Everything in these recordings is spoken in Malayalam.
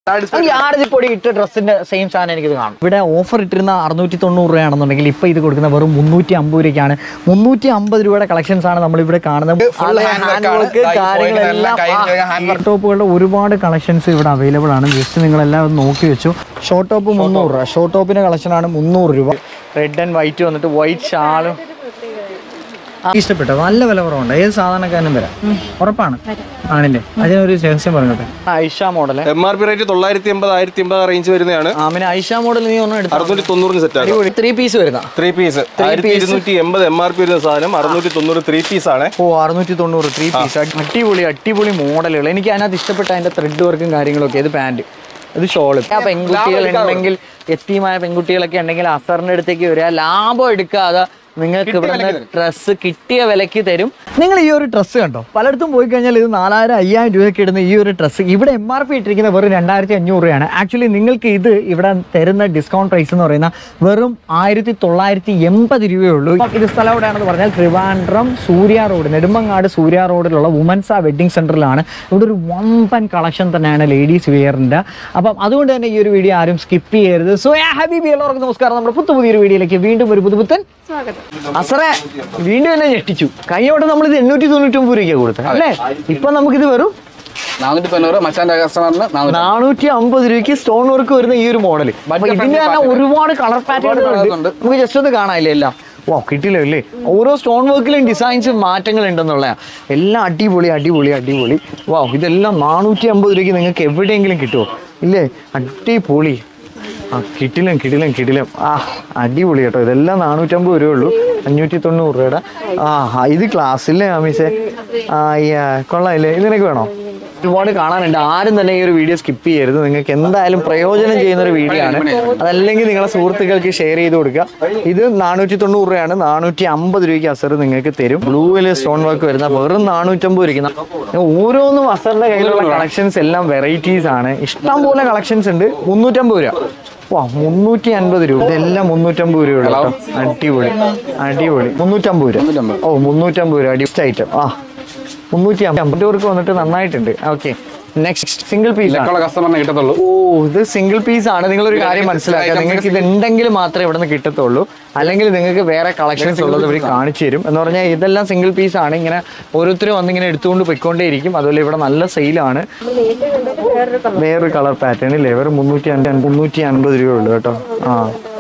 ഈ ആരതിപ്പൊടി ഇട്ട ഡ്രസ്സിന്റെ സെയിം സാധനം എനിക്കിത് കാണും ഇവിടെ ഓഫർ ഇട്ടിരുന്ന അറുന്നൂറ്റി തൊണ്ണൂറ് രൂപയാണെന്നുണ്ടെങ്കിൽ ഇപ്പൊ ഇത് കൊടുക്കുന്ന വെറും മുന്നൂറ്റി അമ്പത് രൂപയ്ക്കാണ് മുന്നൂറ്റി അമ്പത് രൂപയുടെ കളക്ഷൻസ് ആണ് നമ്മൾ ഇവിടെ കാണുന്നത് Full അതെ, hand work hand ആണ്. work, ദാ ഈ കാര്യങ്ങളെല്ലാം point എല്ലാം കയ്യിൽ hand work. ടോപ്പുകളുടെ ഒരുപാട് കളക്ഷൻസ് ഇവിടെ അവൈലബിൾ ആണ് ജസ്റ്റ് നിങ്ങളെല്ലാം ഒന്ന് നോക്കി വെച്ചു ഷോർട്ട് ടോപ്പ് മുന്നൂറ് രൂപ ഷോർട്ട് ടോപ്പിന്റെ കളക്ഷൻ ആണ് മുന്നൂറ് രൂപ റെഡ് ആൻഡ് വൈറ്റ് വന്നിട്ട് വൈറ്റ് ഷാളും ഇഷ്ടപ്പെട്ടോ നല്ല വില കുറവുണ്ട് ഏത് സാധാരണക്കാരനും വരാം ഉറപ്പാണ് ആണില്ലേ അതിനൊരു രഹസ്യം പറഞ്ഞോട്ടെ Aisha model M R P rate തൊള്ളായിരത്തി എൺപത് ആയിരത്തി എൺപത് റേഞ്ച് വരുന്നതാണ് ആമിന് ഐഷ മോഡൽ നീ ഒന്നും എടുത്തു അറുന്നൂറ്റി തൊണ്ണൂറിന് സെറ്റ് ആണ് ത്രീ പീസ് വരുന്ന ത്രീ പീസ് ആയിരത്തി ഇരുന്നൂറ്റി എൺപത് എം ആർ പി വരുന്ന സാധനം അറുന്നൂറ്റി തൊണ്ണൂറ് ത്രീ പീസ് ആണ് ഓ അറുന്നൂറ്റി തൊണ്ണൂറ് ത്രീ പീസ് അടിപൊളി അടിപൊളി മോഡലുകൾ എനിക്ക് അതിനകത്ത് ഇഷ്ടപ്പെട്ട അതിന്റെ ത്രെഡ് വർക്കും കാര്യങ്ങളൊക്കെ ഇത് പാൻറ് ഇത് ഷോള് ആ പെൺകുട്ടികൾ ഉണ്ടെങ്കിൽ എത്തിയുമായ പെൺകുട്ടികളൊക്കെ ഉണ്ടെങ്കിൽ അസറിന്റെ അടുത്തേക്ക് വരിക ലാഭം എടുക്കാതെ നിങ്ങൾക്ക് ഇവിടുന്ന് ഡ്രസ്സ് കിട്ടിയ വിലക്ക് തരും നിങ്ങൾ ഈ ഒരു ഡ്രസ്സ് കണ്ടോ പലയിടത്തും പോയി കഴിഞ്ഞാൽ ഇത് നാലായിരം അയ്യായിരം രൂപയ്ക്ക് ഇടുന്ന ഈ ഒരു ഡ്രസ്സ് ഇവിടെ എം ആർ പി ഇട്ടിരിക്കുന്ന വെറും രണ്ടായിരത്തി അഞ്ഞൂറ് രൂപയാണ് ആക്ച്വലി നിങ്ങൾക്ക് ഇത് ഇവിടെ തരുന്ന ഡിസ്കൗണ്ട് പ്രൈസ് എന്ന് പറയുന്ന വെറും ആയിരത്തി തൊള്ളായിരത്തി എൺപത് രൂപയേ ഉള്ളൂ അപ്പം ഇത് സ്ഥലം എവിടെയാണെന്ന് പറഞ്ഞാൽ ട്രിവാൻഡ്രം സൂര്യ റോഡ് നെടുമ്പങ്ങാട് സൂര്യ റോഡിലുള്ള വുമൻസ വെഡ്ഡിംഗ് സെന്ററിലാണ് ഇവിടെ ഒരു വമ്പൻ കളക്ഷൻ തന്നെയാണ് ലേഡീസ് വെയറിൻ്റെ അപ്പം അതുകൊണ്ട് തന്നെ ഈ ഒരു വീഡിയോ ആരും സ്കിപ്പ് ചെയ്യരുത് സോ ഹബീബി എല്ലാവർക്കും നമസ്കാരം നമ്മുടെ പുത്തു പുതിയൊരു വീഡിയോയിലേക്ക് വീണ്ടും ഒരു പുതുപുത്തൻ അസറെ വീണ്ടും എന്നെ ഞെട്ടിച്ചു കഴിഞ്ഞ നമ്മൾ ഇത് എണ്ണൂറ്റി തൊണ്ണൂറ്റൊമ്പത് രൂപയ്ക്ക് കൊടുത്തത് അല്ലേ ഇപ്പൊ നമുക്കിത് വെറും നാനൂറ്റി തൊണ്ണൂറ് മച്ചാന്റെ കസ്റ്റമറിന് നാനൂറ്റി നാനൂറ്റി അമ്പത് രൂപയ്ക്ക് സ്റ്റോൺ വർക്ക് വരുന്ന ഈ ഒരു മോഡൽ ഇതിന്റെ തന്നെ ഒരുപാട് കളർ പാറ്റേണുകൾ colours ഉണ്ട് ഉണ്ട്. നമുക്ക് ജസ്റ്റ് ഒന്ന് കാണാനില്ലേ എല്ലാം വാ കിട്ടില്ല അല്ലേ ഓരോ സ്റ്റോൺ വർക്കിലും ഡിസൈൻസ് മാറ്റങ്ങൾ ഉണ്ടെന്നുള്ള എല്ലാം അടിപൊളി അടിപൊളി അടിപൊളി വാ ഇതെല്ലാം നാനൂറ്റി അമ്പത് രൂപയ്ക്ക് നിങ്ങൾക്ക് എവിടെയെങ്കിലും കിട്ടുമോ ഇല്ലേ അടിപൊളി ആ കിട്ടിലും കിട്ടിലും കിട്ടിലും ആ അടിപൊളി കേട്ടോ ഇതെല്ലാം നാനൂറ്റമ്പത് രൂപ ഉള്ളൂ അഞ്ഞൂറ്റി തൊണ്ണൂറ് രൂപയുടെ ആ ആ, ഇത് ക്ലാസ്സില്ലേ ആമീസേ ആ യാ കൊള്ളാമില്ലേ ഇതിനൊക്കെ വേണോ ഒരുപാട് കാണാനുണ്ട് ആരും തന്നെ ഈ ഒരു വീഡിയോ സ്കിപ്പ് ചെയ്യരുത് നിങ്ങൾക്ക് എന്തായാലും പ്രയോജനം ചെയ്യുന്ന ഒരു വീഡിയോ ആണ് അതല്ലെങ്കിൽ നിങ്ങളെ സുഹൃത്തുക്കൾക്ക് ഷെയർ ചെയ്ത് കൊടുക്കുക ഇത് നാനൂറ്റി തൊണ്ണൂറ് രൂപയാണ് നാനൂറ്റി അമ്പത് രൂപയ്ക്ക് അസർ നിങ്ങൾക്ക് തരും ബ്ലൂവിൽ സ്റ്റോൺ വർക്ക് വരുന്ന വെറും നാനൂറ്റമ്പത് രൂപയ്ക്ക് ഓരോന്നും അസറിന്റെ കയ്യിലുള്ള കളക്ഷൻസ് എല്ലാം വെറൈറ്റീസ് ആണ് ഇഷ്ടം പോലെ കളക്ഷൻസ് ഉണ്ട് മുന്നൂറ്റമ്പത് രൂപ വാ മുന്നൂറ്റി അൻപത് രൂപ ഇതെല്ലാം മുന്നൂറ്റമ്പത് രൂപ ഉള്ളൂ കേട്ടോ അടിപൊളി അടിപൊളി മുന്നൂറ്റമ്പത് രൂപ ഓ മുന്നൂറ്റമ്പത് രൂപ അടിപൊളി ഐറ്റം ആ മുന്നൂറ്റി അമ്പത് പേർക്ക് വന്നിട്ട് നന്നായിട്ടുണ്ട് ഓക്കെ നെക്സ്റ്റ് സിംഗിൾ പീസ് ആണ് ഉള്ള കസ്റ്റമറിന് കിട്ടത്തുള്ളൂ ഓ ഇത് സിംഗിൾ പീസ് ആണ് നിങ്ങളൊരു കാര്യം മനസ്സിലാക്കുക നിങ്ങൾക്ക് ഇത് ഉണ്ടെങ്കിൽ മാത്രമേ ഇവിടെ നിന്ന് കിട്ടത്തുള്ളൂ അല്ലെങ്കിൽ നിങ്ങൾക്ക് വേറെ കളക്ഷൻസ് ഉള്ളത് ഇവർ കാണിച്ചു തരും എന്ന് പറഞ്ഞാൽ ഇതെല്ലാം സിംഗിൾ പീസ് ആണ് ഇങ്ങനെ ഓരോരുത്തരും വന്നിങ്ങനെ എടുത്തുകൊണ്ട് പോയിക്കൊണ്ടേയിരിക്കും അതുപോലെ ഇവിടെ നല്ല സെയിലാണ് വേറൊരു കളർ പാറ്റേൺ ഇല്ലേ വേറെ മുന്നൂറ്റി അൻപത് മുന്നൂറ്റി അൻപത് രൂപ ഉള്ളു കേട്ടോ ആ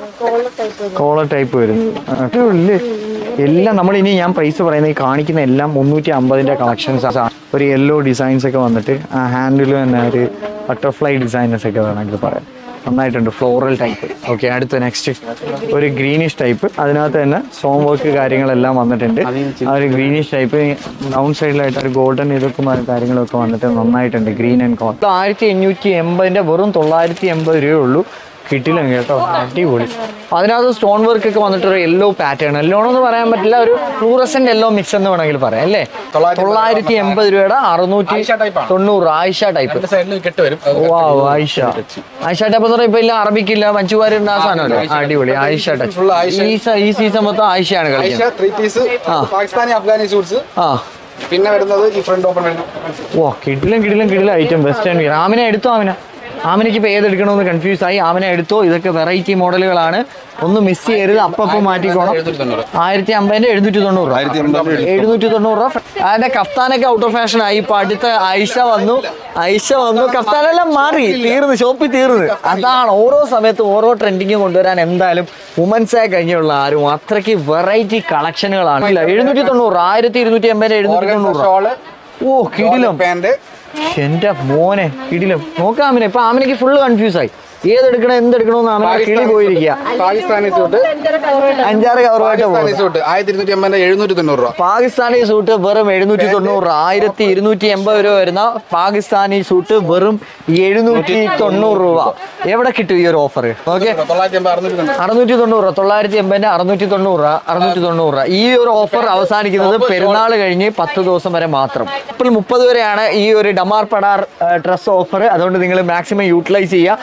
കോളർ ടൈപ്പ് വരും ഇല്ലേ എല്ലാം നമ്മൾ ഇനി ഞാൻ പ്രൈസ് പറയുന്നത് ഈ കാണിക്കുന്ന എല്ലാം മുന്നൂറ്റി അമ്പതിന്റെ കളക്ഷൻസ് ആണ് ഒരു യെല്ലോ ഡിസൈൻസ് ഒക്കെ വന്നിട്ട് ആ ഹാൻഡിൽ തന്നെ ഒരു ബട്ടർഫ്ലൈ ഡിസൈനസ് ഒക്കെ വേണമെങ്കിൽ പറയാം നന്നായിട്ടുണ്ട് ഫ്ലോറൽ ടൈപ്പ് ഓക്കെ അടുത്ത നെക്സ്റ്റ് ഒരു ഗ്രീനിഷ് ടൈപ്പ് അതിനകത്ത് തന്നെ സ്റ്റോൺ വർക്ക് കാര്യങ്ങളെല്ലാം വന്നിട്ടുണ്ട് ആ ഒരു ഗ്രീനിഷ് ടൈപ്പ് ഡൗൺ സൈഡിലായിട്ട് ഒരു ഗോൾഡൻ ഇതൊക്കെ മ- കാര്യങ്ങളൊക്കെ വന്നിട്ട് നന്നായിട്ടുണ്ട് ഗ്രീൻ ആൻഡ് കോൾ ആയിരത്തി അഞ്ഞൂറ്റി എൺപതിന്റെ വെറും തൊള്ളായിരത്തി എൺപത് രൂപയേ ഉള്ളൂ കിട്ടില്ല കേട്ടോ അടിപൊളി അതിനകത്ത് സ്റ്റോൺ വർക്ക് ഒക്കെ വന്നിട്ട് ഒരു യെല്ലോ പാറ്റേൺ യെല്ലോ എന്ന് പറയാൻ പറ്റില്ല ഒരു ഫ്ലൂറസെന്റ് യെല്ലോ മിക്സ് എന്ന് വേണമെങ്കിൽ പറയാം അല്ലേ തൊള്ളായിരത്തി എൺപത് രൂപയുടെ അറുന്നൂറ്റി തൊണ്ണൂറ് ആയിഷ ടൈപ്പ് സൈഡിൽ കെട്ട് വരും വാ ആയിഷ ആയിഷ ടൈപ്പ് എന്ന് പറയുമ്പോൾ ഇല്ല അറബിക്കില്ല മഞ്ചുവാരുണ്ട് ആ സാധനമല്ലേ അടിപൊളി ആയിഷ ടച്ച് Full ആയിഷ. ഈ സ- ഈ സീസൺ മൊത്തം ആയിഷയാണ് കളിക്കുന്നത് three piece Pakistani Afghani suits ആ പിന്നെ വരുന്നത് ഈ ഫ്രണ്ട് ഓപ്പൺ വരുന്നു ഓ കിടിലം കിടിലം കിടിലം ഐറ്റം വെസ്റ്റേൺ വിയർ ആമിനെ എടുത്തോ ആമിന ആമിനയ്ക്ക് ഇപ്പോൾ ഏതെടുക്കണമെന്ന് കൺഫ്യൂസ് ആയി ആമിനെ എടുത്തോ ഇതൊക്കെ വെറൈറ്റി മോഡലുകളാണ് ഒന്ന് മിസ് ചെയ്യരുത് അപ്പം മാറ്റിക്കോണം എഴുന്നൂറ്റി തൊണ്ണൂറ് ആയിരത്തി അമ്പതിന്റെ എഴുന്നൂറ്റി തൊണ്ണൂറ് ആയിരത്തി എൺപത് എഴുന്നൂറ്റി തൊണ്ണൂറ് രൂപ അതിന്റെ കഫ്താനൊക്കെ ഔട്ട് ഓഫ് ഫാഷൻ ആയി ഇപ്പൊ അടുത്ത ഐഷ വന്നു ഐഷ വന്നു കഫ്താനെല്ലാം മാറി തീർന്നു ഷോപ്പിൽ തീർന്നു അതാണ് ഓരോ സമയത്തും ഓരോ ട്രെൻഡിങ് കൊണ്ടുവരാൻ എന്തായാലും വുമൻസ് ആയി കഴിഞ്ഞുള്ള ആരും അത്രയ്ക്ക് വെറൈറ്റി കളക്ഷനുകളാണ് ഇല്ല എഴുന്നൂറ്റി തൊണ്ണൂറ് ആയിരത്തി ഇരുന്നൂറ്റി എൺപത് എഴുന്നൂറ്റി തൊണ്ണൂറ് ഷോള് ഓ കിടിലം പാന്റ് എന്റെ മോനെ കിടിലം നോക്കാം ആമിനെ ഇപ്പൊ ആമിനക്ക് ഫുള്ള് കൺഫ്യൂസ് ആയി ഏതെടുക്കണം എന്തെടുക്കണമെന്ന് ആമിനെ കിളി പോയിരിക്കുക പാകിസ്ഥാനി സൂട്ട് അഞ്ചാറ് കവറുമായിട്ട് പാകിസ്ഥാനി പോകും സൂട്ട് ആയിരത്തി ഇരുന്നൂറ്റി എൺപതിന്റെ എഴുന്നൂറ്റി തൊണ്ണൂറ് രൂപ പാകിസ്ഥാനി സൂട്ട് വെറും എഴുന്നൂറ്റി തൊണ്ണൂറ് രൂപ ആയിരത്തി ഇരുന്നൂറ്റി എൺപത് രൂപ വരുന്ന പാകിസ്ഥാനി സൂട്ട് വെറും എഴുന്നൂറ്റി തൊണ്ണൂറ് രൂപ എവിടെ കിട്ടും ഈ ഒരു ഓഫർ ഓക്കെ തൊള്ളായിരത്തി എൺപത് അറുന്നൂറ്റി തൊണ്ണൂറ് അറുന്നൂറ്റി തൊണ്ണൂറ് രൂപ തൊള്ളായിരത്തി എൺപതിന്റെ അറുന്നൂറ്റി തൊണ്ണൂറ് രൂപ അറുന്നൂറ്റി തൊണ്ണൂറ് രൂപ ഈ ഒരു ഓഫർ അവസാനിക്കുന്നത് പെരുന്നാൾ കഴിഞ്ഞ് പത്ത് ദിവസം വരെ മാത്രം ഏപ്രിൽ മുപ്പത് വരെയാണ് ഈ ഒരു ഡമാർ പടാർ ഡ്രസ് ഓഫർ അതുകൊണ്ട് നിങ്ങൾ മാക്സിമം യൂട്ടിലൈസ് ചെയ്യുക ബ്ലൂ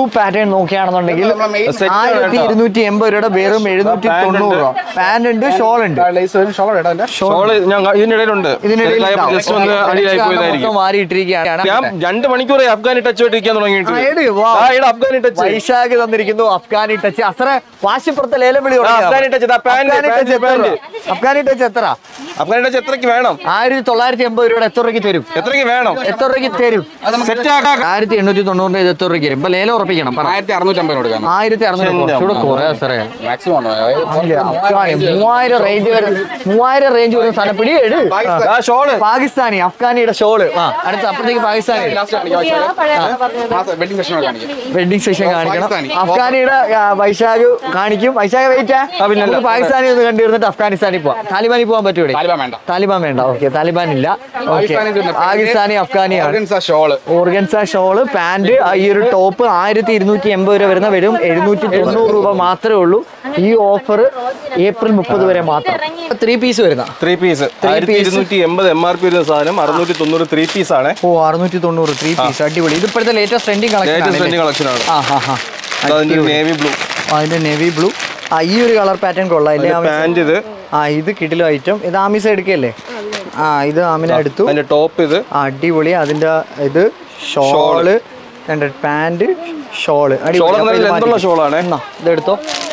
പാറ്റേൺ നോക്കുകയാണെന്നുണ്ടെങ്കിൽ നമ്മളെ main set ആണ് ആയിരത്തി ഇരുന്നൂറ്റി എൺപത് രൂപയുടെ വെറും എഴുന്നൂറ്റി തൊണ്ണൂറ് രൂപ പാന്റ് ഉണ്ട് ഷോൾ ഉണ്ട് ലേസ് വരും ഷോൾ ഇടാം അതിന്റെ ഷോള് ഞാൻ ഇതിന്റെ ഇടയിലുണ്ട് ഇതിനിടയിൽ ജസ്റ്റ് ഒന്ന് അടിയിലായി പോയതായിരിക്കും മാറി ഇട്ടിരിക്കുകയാണ് ഞാൻ രണ്ട് മണിക്കൂർ അഫ്ഗാനി ടച്ച് ആയിട്ട് ഇരിക്കാൻ തുടങ്ങിയിട്ട് ആ, എട്, വാ. ആ, ഇവിടെ അഫ്ഗാനി ടച്ച് വൈശാഖ് തന്നിരിക്കുന്നു അഫ്ഗാനി ടച്ച് അത്ര വാശിപ്പുറത്തെ ലേലം വിളി ആ, അഫ്ഗാനി touch, ഇതാ പാന്റ്, അഫ്ഗാനി ടച്ച് എത്ര പാന്റ്. രൂപ? അഫ്ഗാനി ടച്ച് എത്ര അഫ്ഗാനി ടച്ച് എത്രയ്ക്ക് വേണം ആയിരത്തി തൊള്ളായിരത്തി എൺപത് രൂപയുടെ എത്ര രൂപയ്ക്ക് തരും എത്രയ്ക്ക് വേണം എത്ര രൂപയ്ക്ക് തരും സെറ്റ് ആക്കാം ആയിരത്തി എണ്ണൂറ്റി തൊണ്ണൂറിന്റെ ഇത് എത്ര രൂപയ്ക്ക് തരും ഇപ്പൊ ലേലം ഉറപ്പിക്കണം പറ ആയിരത്തി അറുന്നൂറ്റമ്പത് കൊടുക്കാം ആയിരത്തി അറുന്നൂറ് കുറച്ചുകൂടെ കുറയാ സാറേ മാക്സിമം ആണ് ഇല്ല, അഫ്ഗാനി മൂവായിരം റേഞ്ച് വരുന്ന മൂവായിരം റേഞ്ച് വരുന്ന സാധനം പിടി എട് ആ ഷോള് പാകിസ്ഥാനി അഫ്ഗാനിയുടെ ഷോള് ആ അടുത്ത അപ്പുറത്തേക്ക് പാകിസ്ഥാനി വെഡിങ് സെഷൻ കാണിക്കാം വെഡിങ് സെഷൻ കാണിക്കണം പാകിസ്ഥാനി. അഫ്ഗാനിയുടെ ആ, വൈശാഖ് കാണിക്കും വൈശാഖ് വെയിറ്റ് നമുക്ക് പാകിസ്ഥാനി ഒന്ന് കണ്ടിരുന്നിട്ട് അഫ്ഗാനിസ്ഥാനിൽ പോവാം താലിബാനിൽ പോകാൻ പറ്റൂടെ താലിബാൻ വേണ്ട താലിബാൻ വേണ്ട ഓക്കെ താലിബാൻ ഇല്ല ഓക്കെ പാകിസ്ഥാനി ഇതുണ്ട്. പാകിസ്ഥാനി അഫ്ഗാനിയാണ് organza shawl organza shawl pant ഈ ഒരു ടോപ്പ് ആയിരത്തി ഇരുന്നൂറ്റി എൺപത് രൂപ വരുന്ന വരും എഴുന്നൂറ്റി തൊണ്ണൂറ് രൂപ മാത്രമേ ഉള്ളൂ ഈ ഓഫർ ഏപ്രിൽ മുപ്പത് വരെ മാത്രം ത്രീ പീസ് വരുന്ന ത്രീ പീസ് ആയിരത്തി ഇരുന്നൂറ്റി എൺപത് എം ആർ പി വരുന്ന സാധനം അറുന്നൂറ്റി തൊണ്ണൂറ് ത്രീ പീസ് ആണ് ഓ അറുന്നൂറ്റി തൊണ്ണൂറ് ത്രീ പീസ് അടിപൊളി ഇത് ഇപ്പോഴത്തെ latest trending latest collection trending collection ആണ് ആ ഹാ ഹാ അതിന്റെ നേവി ബ്ലൂ അതിന്റെ നെവി ബ്ലൂ ആ ഈ ഒരു കളർ പാറ്റേൺ കൊള്ളാം ഇല്ലേ ആമിസ്? പാന്റ് ഇത് ആ ഇത് കിടിലോ ഐറ്റം ഇത് ആമിസ എടുക്കല്ലേ ആ ഇത് ആമിന എടുത്തു അതിന്റെ ടോപ്പ് ഇത് ആ, അടിപൊളി അതിന്റെ ഇത് ഷോള് പാന്റ് ഷോള് ഷോൾ എന്തുള്ള ഷോളാണ് ഇതെടുത്തോ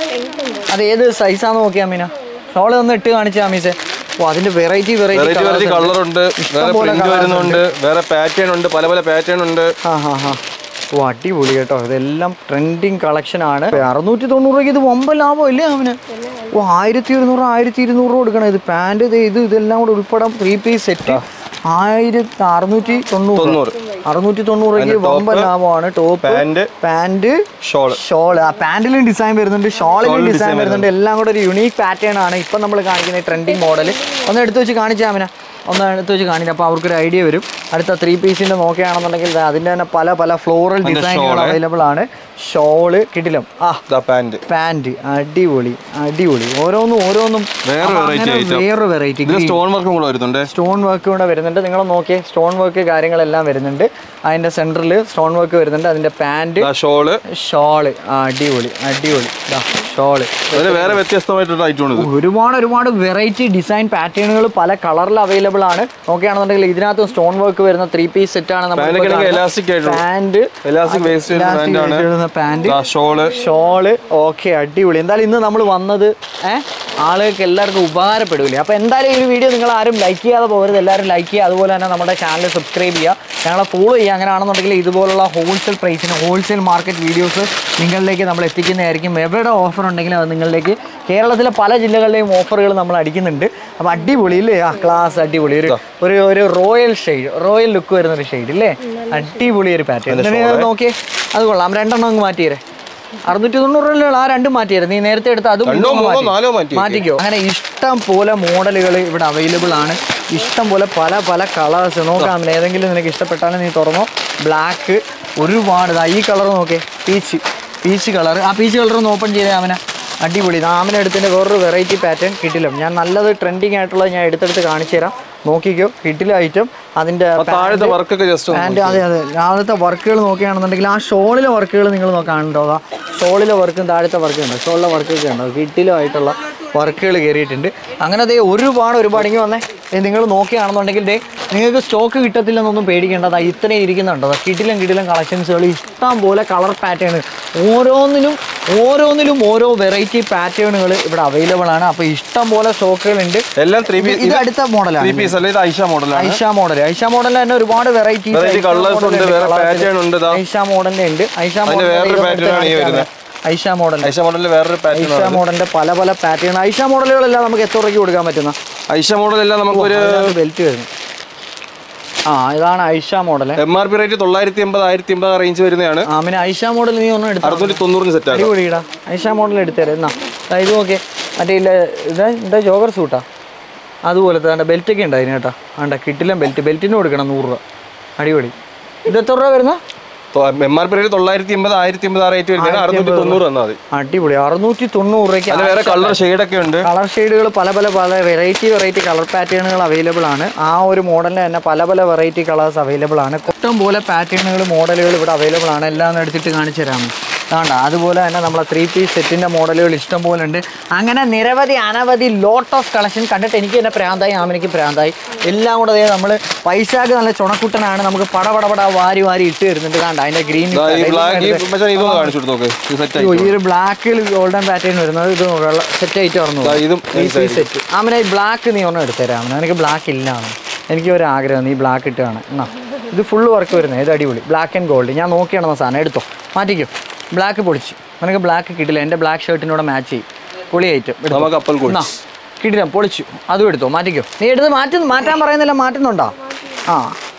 അത് ഏത് സൈസാന്ന് നോക്കിയാ അമീന ഷോള് ഒന്ന് ഇട്ട് കാണിച്ചാ അമീസെ ഓ അതിന്റെ variety variety variety variety colour ഉണ്ട് വേറെ പോലെ പ്രിന്റ് colours വരുന്നുണ്ട് വേറെ പാറ്റേൺ ഉണ്ട് പല പല പാറ്റേൺ ഉണ്ട് ആ ഹാ ഹാ ഓ അടിപൊളി കേട്ടോ ഇതെല്ലാം ട്രെൻഡിങ് കളക്ഷൻ ആണ് അറുന്നൂറ്റി തൊണ്ണൂറ് രൂപയ്ക്ക് ഇത് വമ്പ ലാഭം ഇല്ലേ അവന് ഓ ആയിരത്തി ഇരുന്നൂറ് ആയിരത്തി ഇരുന്നൂറ് കൊടുക്കണം ഇത് പാന്റ് ഇത് ഇത് ഇതെല്ലാം കൂടെ ഉൾപ്പെടാം ത്രീ പീസ് സെറ്റ് ആയിരത്തി അറുന്നൂറ്റി തൊണ്ണൂറ് തൊണ്ണൂറ്. അറുന്നൂറ്റി തൊണ്ണൂറ് രൂപയ്ക്ക് അതിന്റെ വമ്പ top, ലാഭമാണ് top pant pant shawl shawl ആ പാന്റിലും ഡിസൈൻ വരുന്നുണ്ട് ഷോളിലും ഷോളിലും ഡിസൈൻ design വരുന്നുണ്ട് എല്ലാം കൂടെ ഒരു യുണീക്ക് പാറ്റേൺ ആണ് ഇപ്പം നമ്മൾ കാണിക്കുന്ന ട്രെൻഡിങ് മോഡൽ ഒന്ന് എടുത്തു വെച്ച് കാണിച്ചാൽ അവനെ ഒന്ന് എടുത്ത് വെച്ച് കാണിക്കാം അപ്പോൾ അവർക്കൊരു ഐഡിയ വരും അടുത്ത ത്രീ പീസിൻ്റെ നോക്കുകയാണെന്നുണ്ടെങ്കിൽ ദാ അതിൻ്റെ തന്നെ പല പല ഫ്ലോറൽ അതിന്റെ ഡിസൈനുകൾ shawl. അവൈലബിൾ ആണ് ഷോള് കിടിലം ആ ദാ പാന്റ് പാന്റ് അടിപൊളി അടിപൊളി ഓരോന്നും ഓരോന്നും വേറെ അപ്പൊ variety അങ്ങനെ item. വേറൊരു വെറൈറ്റി ഇതിന് സ്റ്റോൺ വർക്കും കൂടെ വരുന്നുണ്ട് സ്റ്റോൺ വർക്ക് കൂടെ വരുന്നുണ്ട് നിങ്ങൾ നോക്കിയേ സ്റ്റോൺ വർക്ക് കാര്യങ്ങളെല്ലാം വരുന്നുണ്ട് അതിൻ്റെ സെൻറ്ററിൽ സ്റ്റോൺ വർക്ക് വരുന്നുണ്ട് അതിൻ്റെ പാന്റ് ദാ ഷോള് ഷോള് ആ അടിപൊളി അടിപൊളി ദാ ഷോള് അതിന് വേറെ വ്യത്യസ്തമായിട്ടുള്ള ഐറ്റം ആണ് ഇത് ഒരുപാട് ഒരുപാട് വെറൈറ്റി ഡിസൈൻ പാറ്റേണുകൾ പല കളറിൽ അവൈലബിൾ ആണ് നോക്കുകയാണെന്നുണ്ടെങ്കിൽ ഇതിനകത്ത് സ്റ്റോൺ വർക്ക് വരുന്ന ത്രീ പീസ് സെറ്റ് ആണ് Pant ഒക്കെ ആണെങ്കിൽ elastic ആയിട്ടുള്ള- പാന്റ് Elastic waist വരുന്ന pant ആണ്. പാന്റ് ദാ ഷോള് ഷോള് ഓക്കെ അടിപൊളി എന്തായാലും ഇന്ന് നമ്മൾ വന്നത് ഏഹ് ആളുകൾക്ക് എല്ലാവർക്കും ഉപകാരപ്പെടില്ലേ അപ്പോൾ എന്തായാലും ഈ ഒരു വീഡിയോ നിങ്ങൾ ആരും ലൈക്ക് ചെയ്യാതെ പോകരുത് എല്ലാവരും ലൈക്ക് ചെയ്യുക അതുപോലെ തന്നെ നമ്മുടെ ചാനൽ സബ്സ്ക്രൈബ് ചെയ്യുക ഞങ്ങളെ ഫോളോ ചെയ്യുക അങ്ങനെയാണെന്നുണ്ടെങ്കിൽ ഇതുപോലുള്ള ഹോൾസെയിൽ പ്രൈസിന് ഹോൾസെയിൽ മാർക്കറ്റ് വീഡിയോസ് നിങ്ങളിലേക്ക് നമ്മൾ എത്തിക്കുന്നതായിരിക്കും എവിടെ ഓഫർ ഉണ്ടെങ്കിലും അത് നിങ്ങളിലേക്ക് കേരളത്തിലെ പല ജില്ലകളിലെയും ഓഫറുകൾ നമ്മൾ അടിക്കുന്നുണ്ട് അപ്പോൾ അടിപൊളി ഇല്ലേ ആ ക്ലാസ് അടിപൊളി ഒരു ഒരു ഒരു റോയൽ ഷെയ്ഡ് റോയൽ ലുക്ക് വരുന്ന ഒരു ഷെയ്ഡ് ഇല്ലേ അടിപൊളി ഒരു പാറ്റേൺ നോക്കിയേ അത് കൊള്ളാം രണ്ടെണ്ണം അങ്ങ് മാറ്റിയേരെ അറുന്നൂറ്റി തൊണ്ണൂറ് രൂപയുള്ള ആ രണ്ടും മാറ്റിയത് നീ നേരത്തെ എടുത്ത അതും രണ്ടോ ഇതും മൂന്നോ മാറ്റി. നാലോ മാറ്റി മാറ്റിക്കോ അങ്ങനെ ഇഷ്ടം പോലെ മോഡലുകൾ ഇവിടെ അവൈലബിൾ ആണ് ഇഷ്ടം പോലെ പല പല കളേഴ്സ് നോക്കാം ഏതെങ്കിലും നിനക്ക് ഇഷ്ടപ്പെട്ടാലും നീ തുറന്നോ ബ്ലാക്ക് ഒരുപാട് ദാ ഈ കളർ നോക്കേ പീച്ച് പീച്ച് കളർ ആ പീച്ച് കളർ ഒന്ന് ഓപ്പൺ ചെയ്തേ അവനെ അടിപൊളി നാമിനെ എടുത്തതിൻ്റെ വേറൊരു വെറൈറ്റി പാറ്റേൺ കിട്ടില്ല ഞാൻ നല്ലത് ട്രെൻഡിങ് ആയിട്ടുള്ളത് ഞാൻ എടുത്തെടുത്ത് കാണിച്ചു തരാം നോക്കിക്കോ കിട്ടില്ല ഐറ്റം അതിൻ്റെ ആ താഴത്തെ വർക്കൊക്കെ ജസ്റ്റ് പാൻറ് അതെ അതെ രാവിലത്തെ വർക്കുകൾ നോക്കുകയാണെന്നുണ്ടെങ്കിൽ ആ ഷോളിലെ വർക്കുകൾ നിങ്ങൾ നോക്കാനുണ്ടോ അതാ ഷോളിലെ വർക്കും താഴത്തെ വർക്കും ഉണ്ട് ഷോളിലെ വർക്കൊക്കെ ഉണ്ടോ കിട്ടിലുമായിട്ടുള്ള വർക്കുകൾ കയറിയിട്ടുണ്ട് അങ്ങനെ ദേ ഒരുപാട് ഒരുപാട് ഇങ്ങനെ വന്നേ നിങ്ങൾ നോക്കുകയാണെന്നുണ്ടെങ്കിൽ ദേ നിങ്ങൾക്ക് സ്റ്റോക്ക് കിട്ടത്തില്ലെന്നൊന്നും പേടിക്കേണ്ട ദാ ഇത്രയും ഇരിക്കുന്നുണ്ടോ ദാ കിടിലം കിടിലം കളക്ഷൻസുകൾ ഇഷ്ടം പോലെ കളർ പാറ്റേൺ ഓരോന്നിനും ഓരോന്നിലും ഓരോ വെറൈറ്റി പാറ്റേണുകൾ ഇവിടെ അവൈലബിൾ ആണ് അപ്പോൾ ഇഷ്ടം പോലെ സ്റ്റോക്കുകളുണ്ട് എല്ലാം ത്രീ ഇത് പീസ് ഇത് അടുത്ത ത്രീ മോഡലാണ് പീസ് അല്ല ഇത് ഐഷ മോഡലാണ് ഐഷ മോഡൽ ഐഷ മോഡലിൽ തന്നെ ഒരുപാട് വെറൈറ്റി Variety colours ഉണ്ട്, വേറെ pattern ഉണ്ട് ഇതാ. ഐഷ മോഡലിന്റെ ഉണ്ട് ഐഷ അതിന്റെ വേറൊരു pattern ആണ് ഈ വരുന്നത്. ഐഷ മോഡൽ ഐഷ മോഡലിൽ വേറൊരു പാറ്റേൺ ഐഷ മോഡലിന്റെ പല പല പാറ്റേൺ ഐഷ മോഡലുകളെല്ലാം നമുക്ക് എത്ര രൂപയ്ക്ക് കൊടുക്കാൻ പറ്റുന്ന ഐഷ മോഡലെല്ലാം നമുക്കൊരു ബെൽറ്റ് വരുന്നു ആ ഇതാണ് Aisha model M R P rate തൊള്ളായിരത്തി എൺപത് ആയിരത്തി എൺപത് റേഞ്ച് വരുന്നതാണ് ആ പിന്നെ ഐഷ മോഡൽ നീ ഒന്നും എടുത്താൽ അറുന്നൂറ്റി തൊണ്ണൂറിന് സെറ്റ് ആക്കാം അടിപൊളിയിടാ ഐഷ മോഡൽ എടുത്തേരെ എന്നാ ദാ ഇത് നോക്കിയേ മറ്റേ ഇല്ല ഇത് എന്താ ജോഗർ സൂട്ടാ അതുപോലത്തെ വേണ്ട ബെൽറ്റ് ഒക്കെ ഉണ്ട് അതിന് കേട്ടോ വേണ്ട കിട്ടില്ല ബെൽറ്റ് ബെൽറ്റിന് കൊടുക്കണം നൂറ് രൂപ അടിപൊളി ഇത് എത്ര രൂപ വരുന്ന എം ആർ പി റേറ്റ് തൊള്ളായിരത്തി എൺപത് ആയിരത്തി എൺപത് ആ റേറ്റ് വരുന്നതാണ് അറുന്നൂറ്റി തൊണ്ണൂറ് വന്നാൽ മതി അടിപൊളി അറുന്നൂറ്റി തൊണ്ണൂറ് രൂപയ്ക്ക് അതിൽ വേറെ കളർ ഷെയ്ഡൊക്കെ ഉണ്ട് കളർ ഷെയ്ഡുകൾ പല പല പല വെറൈറ്റി വെറൈറ്റി കളർ പാറ്റേണുകൾ അവൈലബിൾ ആണ് ആ ഒരു മോഡലിന് തന്നെ പല പല വെറൈറ്റി കളേഴ്സ് അവൈലബിൾ ആണ് ഇഷ്ടം പോലെ പാറ്റേണുകൾ മോഡലുകൾ ഇവിടെ അവൈലബിൾ ആണ് എല്ലാം ഒന്ന് എടുത്തിട്ട് കാണിച്ചു തരാം വേണ്ട അതുപോലെ തന്നെ നമ്മളെ ത്രീ പീസ് സെറ്റിൻ്റെ മോഡലുകൾ ഇഷ്ടം പോലെ ഉണ്ട് അങ്ങനെ നിരവധി അനവധി ലോട്ട് ഓഫ് കളക്ഷൻ കണ്ടിട്ട് എനിക്ക് തന്നെ പ്രാന്തായി ആമിനിക്ക് പ്രാന്തായി എല്ലാം കൂടെ നമ്മൾ പൈസക്ക് നല്ല ചുണക്കുട്ടനാണ് നമുക്ക് പട പട പട വാരി വാരി ഇട്ട് തരുന്നുണ്ട് കണ്ട അതിൻ്റെ ഗ്രീൻ ദാ ഈ ബ്ലാക്ക് മച്ചാൻ ഇതൊന്ന് കാണിച്ചു കൊടുത്ത് നോക്ക് ഇത് സെറ്റ് ആയി ഈ ഒരു ബ്ലാക്കിൽ ഗോൾഡൻ പാറ്റേൺ വരുന്നത് ഇത് സെറ്റ് ആയിട്ട് പറഞ്ഞു ദാ ഇതും സെറ്റ് ആമനെ ഈ ബ്ലാക്ക് നീ ഒന്നും എടുത്തരാം എനിക്ക് ബ്ലാക്ക് ഇല്ലാണ് എനിക്ക് ഒരു ആഗ്രഹം നീ ബ്ലാക്ക് ഇട്ടാണ് എന്നാ ഇത് ഫുള്ള് വർക്ക് വരുന്നത് ഇത് അടിപൊളി ബ്ലാക്ക് ആൻഡ് ഗോൾഡ് ഞാൻ നോക്കിയാണെന്ന സാധനം എടുത്തോ മാറ്റിക്കോ ബ്ലാക്ക് പൊളിച്ചു നിനക്ക് ബ്ലാക്ക് കിട്ടില്ല എൻ്റെ ബ്ലാക്ക് ഷർട്ടിനോട് മാച്ച് ചെയ്യും പൊളി ഐറ്റം നമുക്ക് അപ്പൽ കൂടി കിട്ടില്ല പൊളിച്ചു അതും എടുത്തോ മാറ്റിക്കോ നീ എടുത്ത് മാറ്റി മാറ്റാൻ പറയുന്നില്ല മാറ്റുന്നുണ്ടോ ആ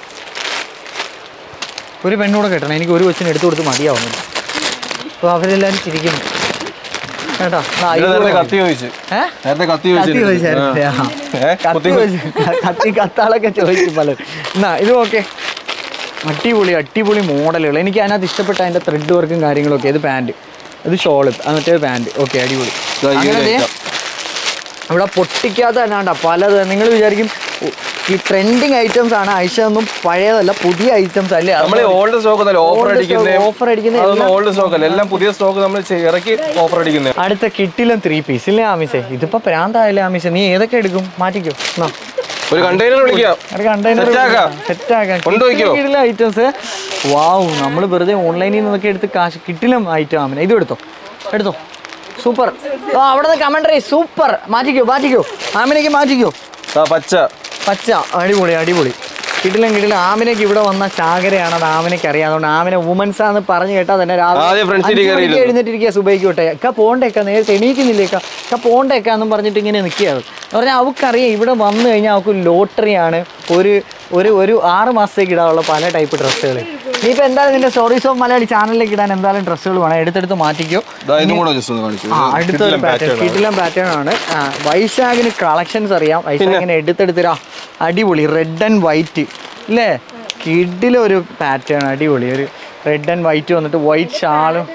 ഒരു പെണ്ണൂടെ കിട്ടണം എനിക്ക് ഒരു കൊച്ചിന് എടുത്തു കൊടുത്ത് മതിയാവുന്നില്ല അപ്പോൾ അവരെല്ലാവരും ചിരിക്കുന്നു കേട്ടോ ആ, ഇത് നേരത്തെ കത്തി ചോദിച്ചു ഏ? നേരത്തെ കത്തി കത്തി ചോദിച്ചു ചോദിച്ചായിരുന്നില്ലേ? ആ. ഏ? കത്തി കുത്തി- ചോദിച്ചു. കത്തി കത്താളൊക്കെ ചോദിച്ചു പലരും എന്നാ ഇത് ഓക്കെ അടിപൊളി അടിപൊളി മോഡലുകൾ എനിക്ക് അതിനകത്ത് ഇഷ്ടപ്പെട്ട അതിന്റെ ത്രെഡ് വർക്കും കാര്യങ്ങളൊക്കെ ഇത് പാൻറ് ഇത് ഷോള് മറ്റേ പാൻറ് ഓക്കെ അടിപൊളി ദാ ഈ അങ്ങനെ ഒരു ദേ, item. ഇവിടെ പൊട്ടിക്കാത്ത തന്നെയാണ്ട പലത് നിങ്ങൾ വിചാരിക്കും ഉ, ഈ ട്രെൻഡിങ് ഐറ്റംസ് ആണ് ഐഷ ഒന്നും പഴയതല്ല പുതിയ ഐറ്റംസ് അല്ലേ നമ്മൾ ഓൾഡ് സ്റ്റോക്ക് ഒന്നല്ല ഓഫർ Old അടിക്കുന്നേ stock, offer അടിക്കുന്ന അതൊന്നും ഓൾഡ് സ്റ്റോക്ക് അല്ല എല്ലാം പുതിയ സ്റ്റോക്ക് നമ്മൾ ഇറക്കി ഓഫർ അടിക്കുന്നേ അടുത്ത കിട്ടിലും ത്രീ പീസ് ഇല്ലേ ആമിസേ ഇതിപ്പോ പ്രാന്തായില്ലേ ആമിസേ നീ ഏതൊക്കെ എടുക്കും മാറ്റിക്കോ എന്നാ ഒരു കണ്ടെയ്നർ വിളിക്കാം Set ആക്കാം. കൊണ്ടുപോയിക്കോ? കണ്ടെയ്നർ ഐറ്റംസ് വാവ് നമ്മൾ വെറുതെ ഓൺലൈനിൽ നിന്നൊക്കെ എടുത്ത് കാശ് കിട്ടിലും ഐറ്റം ആമിനെ ഇത് എടുത്തോ എടുത്തോ സൂപ്പർ ആ അവിടെ നിന്ന് കമൻട്രി സൂപ്പർ മാറ്റിക്കോ മാറ്റിക്കോ ആമിനേക്ക് മാറ്റിക്കോ ദാ പച്ച പച്ച അടിപൊളി അടിപൊളി കിട്ടിലും കിട്ടിലും ആമിനേക്ക് ഇവിടെ വന്ന ചാകരയാണ് അത് ആമിനേക്ക് അറിയാം അതുകൊണ്ട് ആമിനെ വുമൻസ് ആന്ന് പറഞ്ഞു കേട്ടാൽ തന്നെ ആദ്യം front seat അഞ്ച് മണിക്ക് കയറിയിരുന്നു. എഴുന്നേറ്റിരിക്കുക സുബൈക്ക് വിട്ടെ ഒക്കെ പോണ്ടേക്ക നേരത്തെ എണീക്കുന്നില്ലേക്ക ഒക്കെ പോണ്ടേക്ക എന്നും പറഞ്ഞിട്ട് ഇങ്ങനെ നിൽക്കുകയാണ് എന്ന് പറഞ്ഞാൽ അവൾക്കറിയാം ഇവിടെ വന്നു കഴിഞ്ഞാൽ അവൾക്ക് ലോട്ടറിയാണ് ഒരു ഒരു ഒരു ആറ് മാസത്തേക്ക് ഇടാനുള്ള പല ടൈപ്പ് ഡ്രസ്സുകൾ ഇനിയിപ്പോൾ എന്തായാലും നിന്റെ സ്റ്റോറീസ് ഓഫ് മലയാളി ചാനലിലേക്ക് ഇടാൻ എന്തായാലും ഡ്രസ്സുകൾ വേണം എടുത്തെടുത്ത് മാറ്റിക്കോ ദാ ഇതും കൂടെ ജസ്റ്റ് ഒന്ന് കാണിച്ചു ആ അടുത്തൊരു പാറ്റേൺ കിടിലം പാറ്റേൺ ആണ് ആ, വൈശാഖിന് കളക്ഷൻസ് അറിയാം വൈശാഖിന് എടുത്തെടുത്തിരാ അടിപൊളി റെഡ് ആൻഡ് വൈറ്റ് ഇല്ലേ കിടിലൊരു പാറ്റേൺ അടിപൊളി ഒരു റെഡ് ആൻഡ് വൈറ്റ് വന്നിട്ട് വൈറ്റ് ഷാളും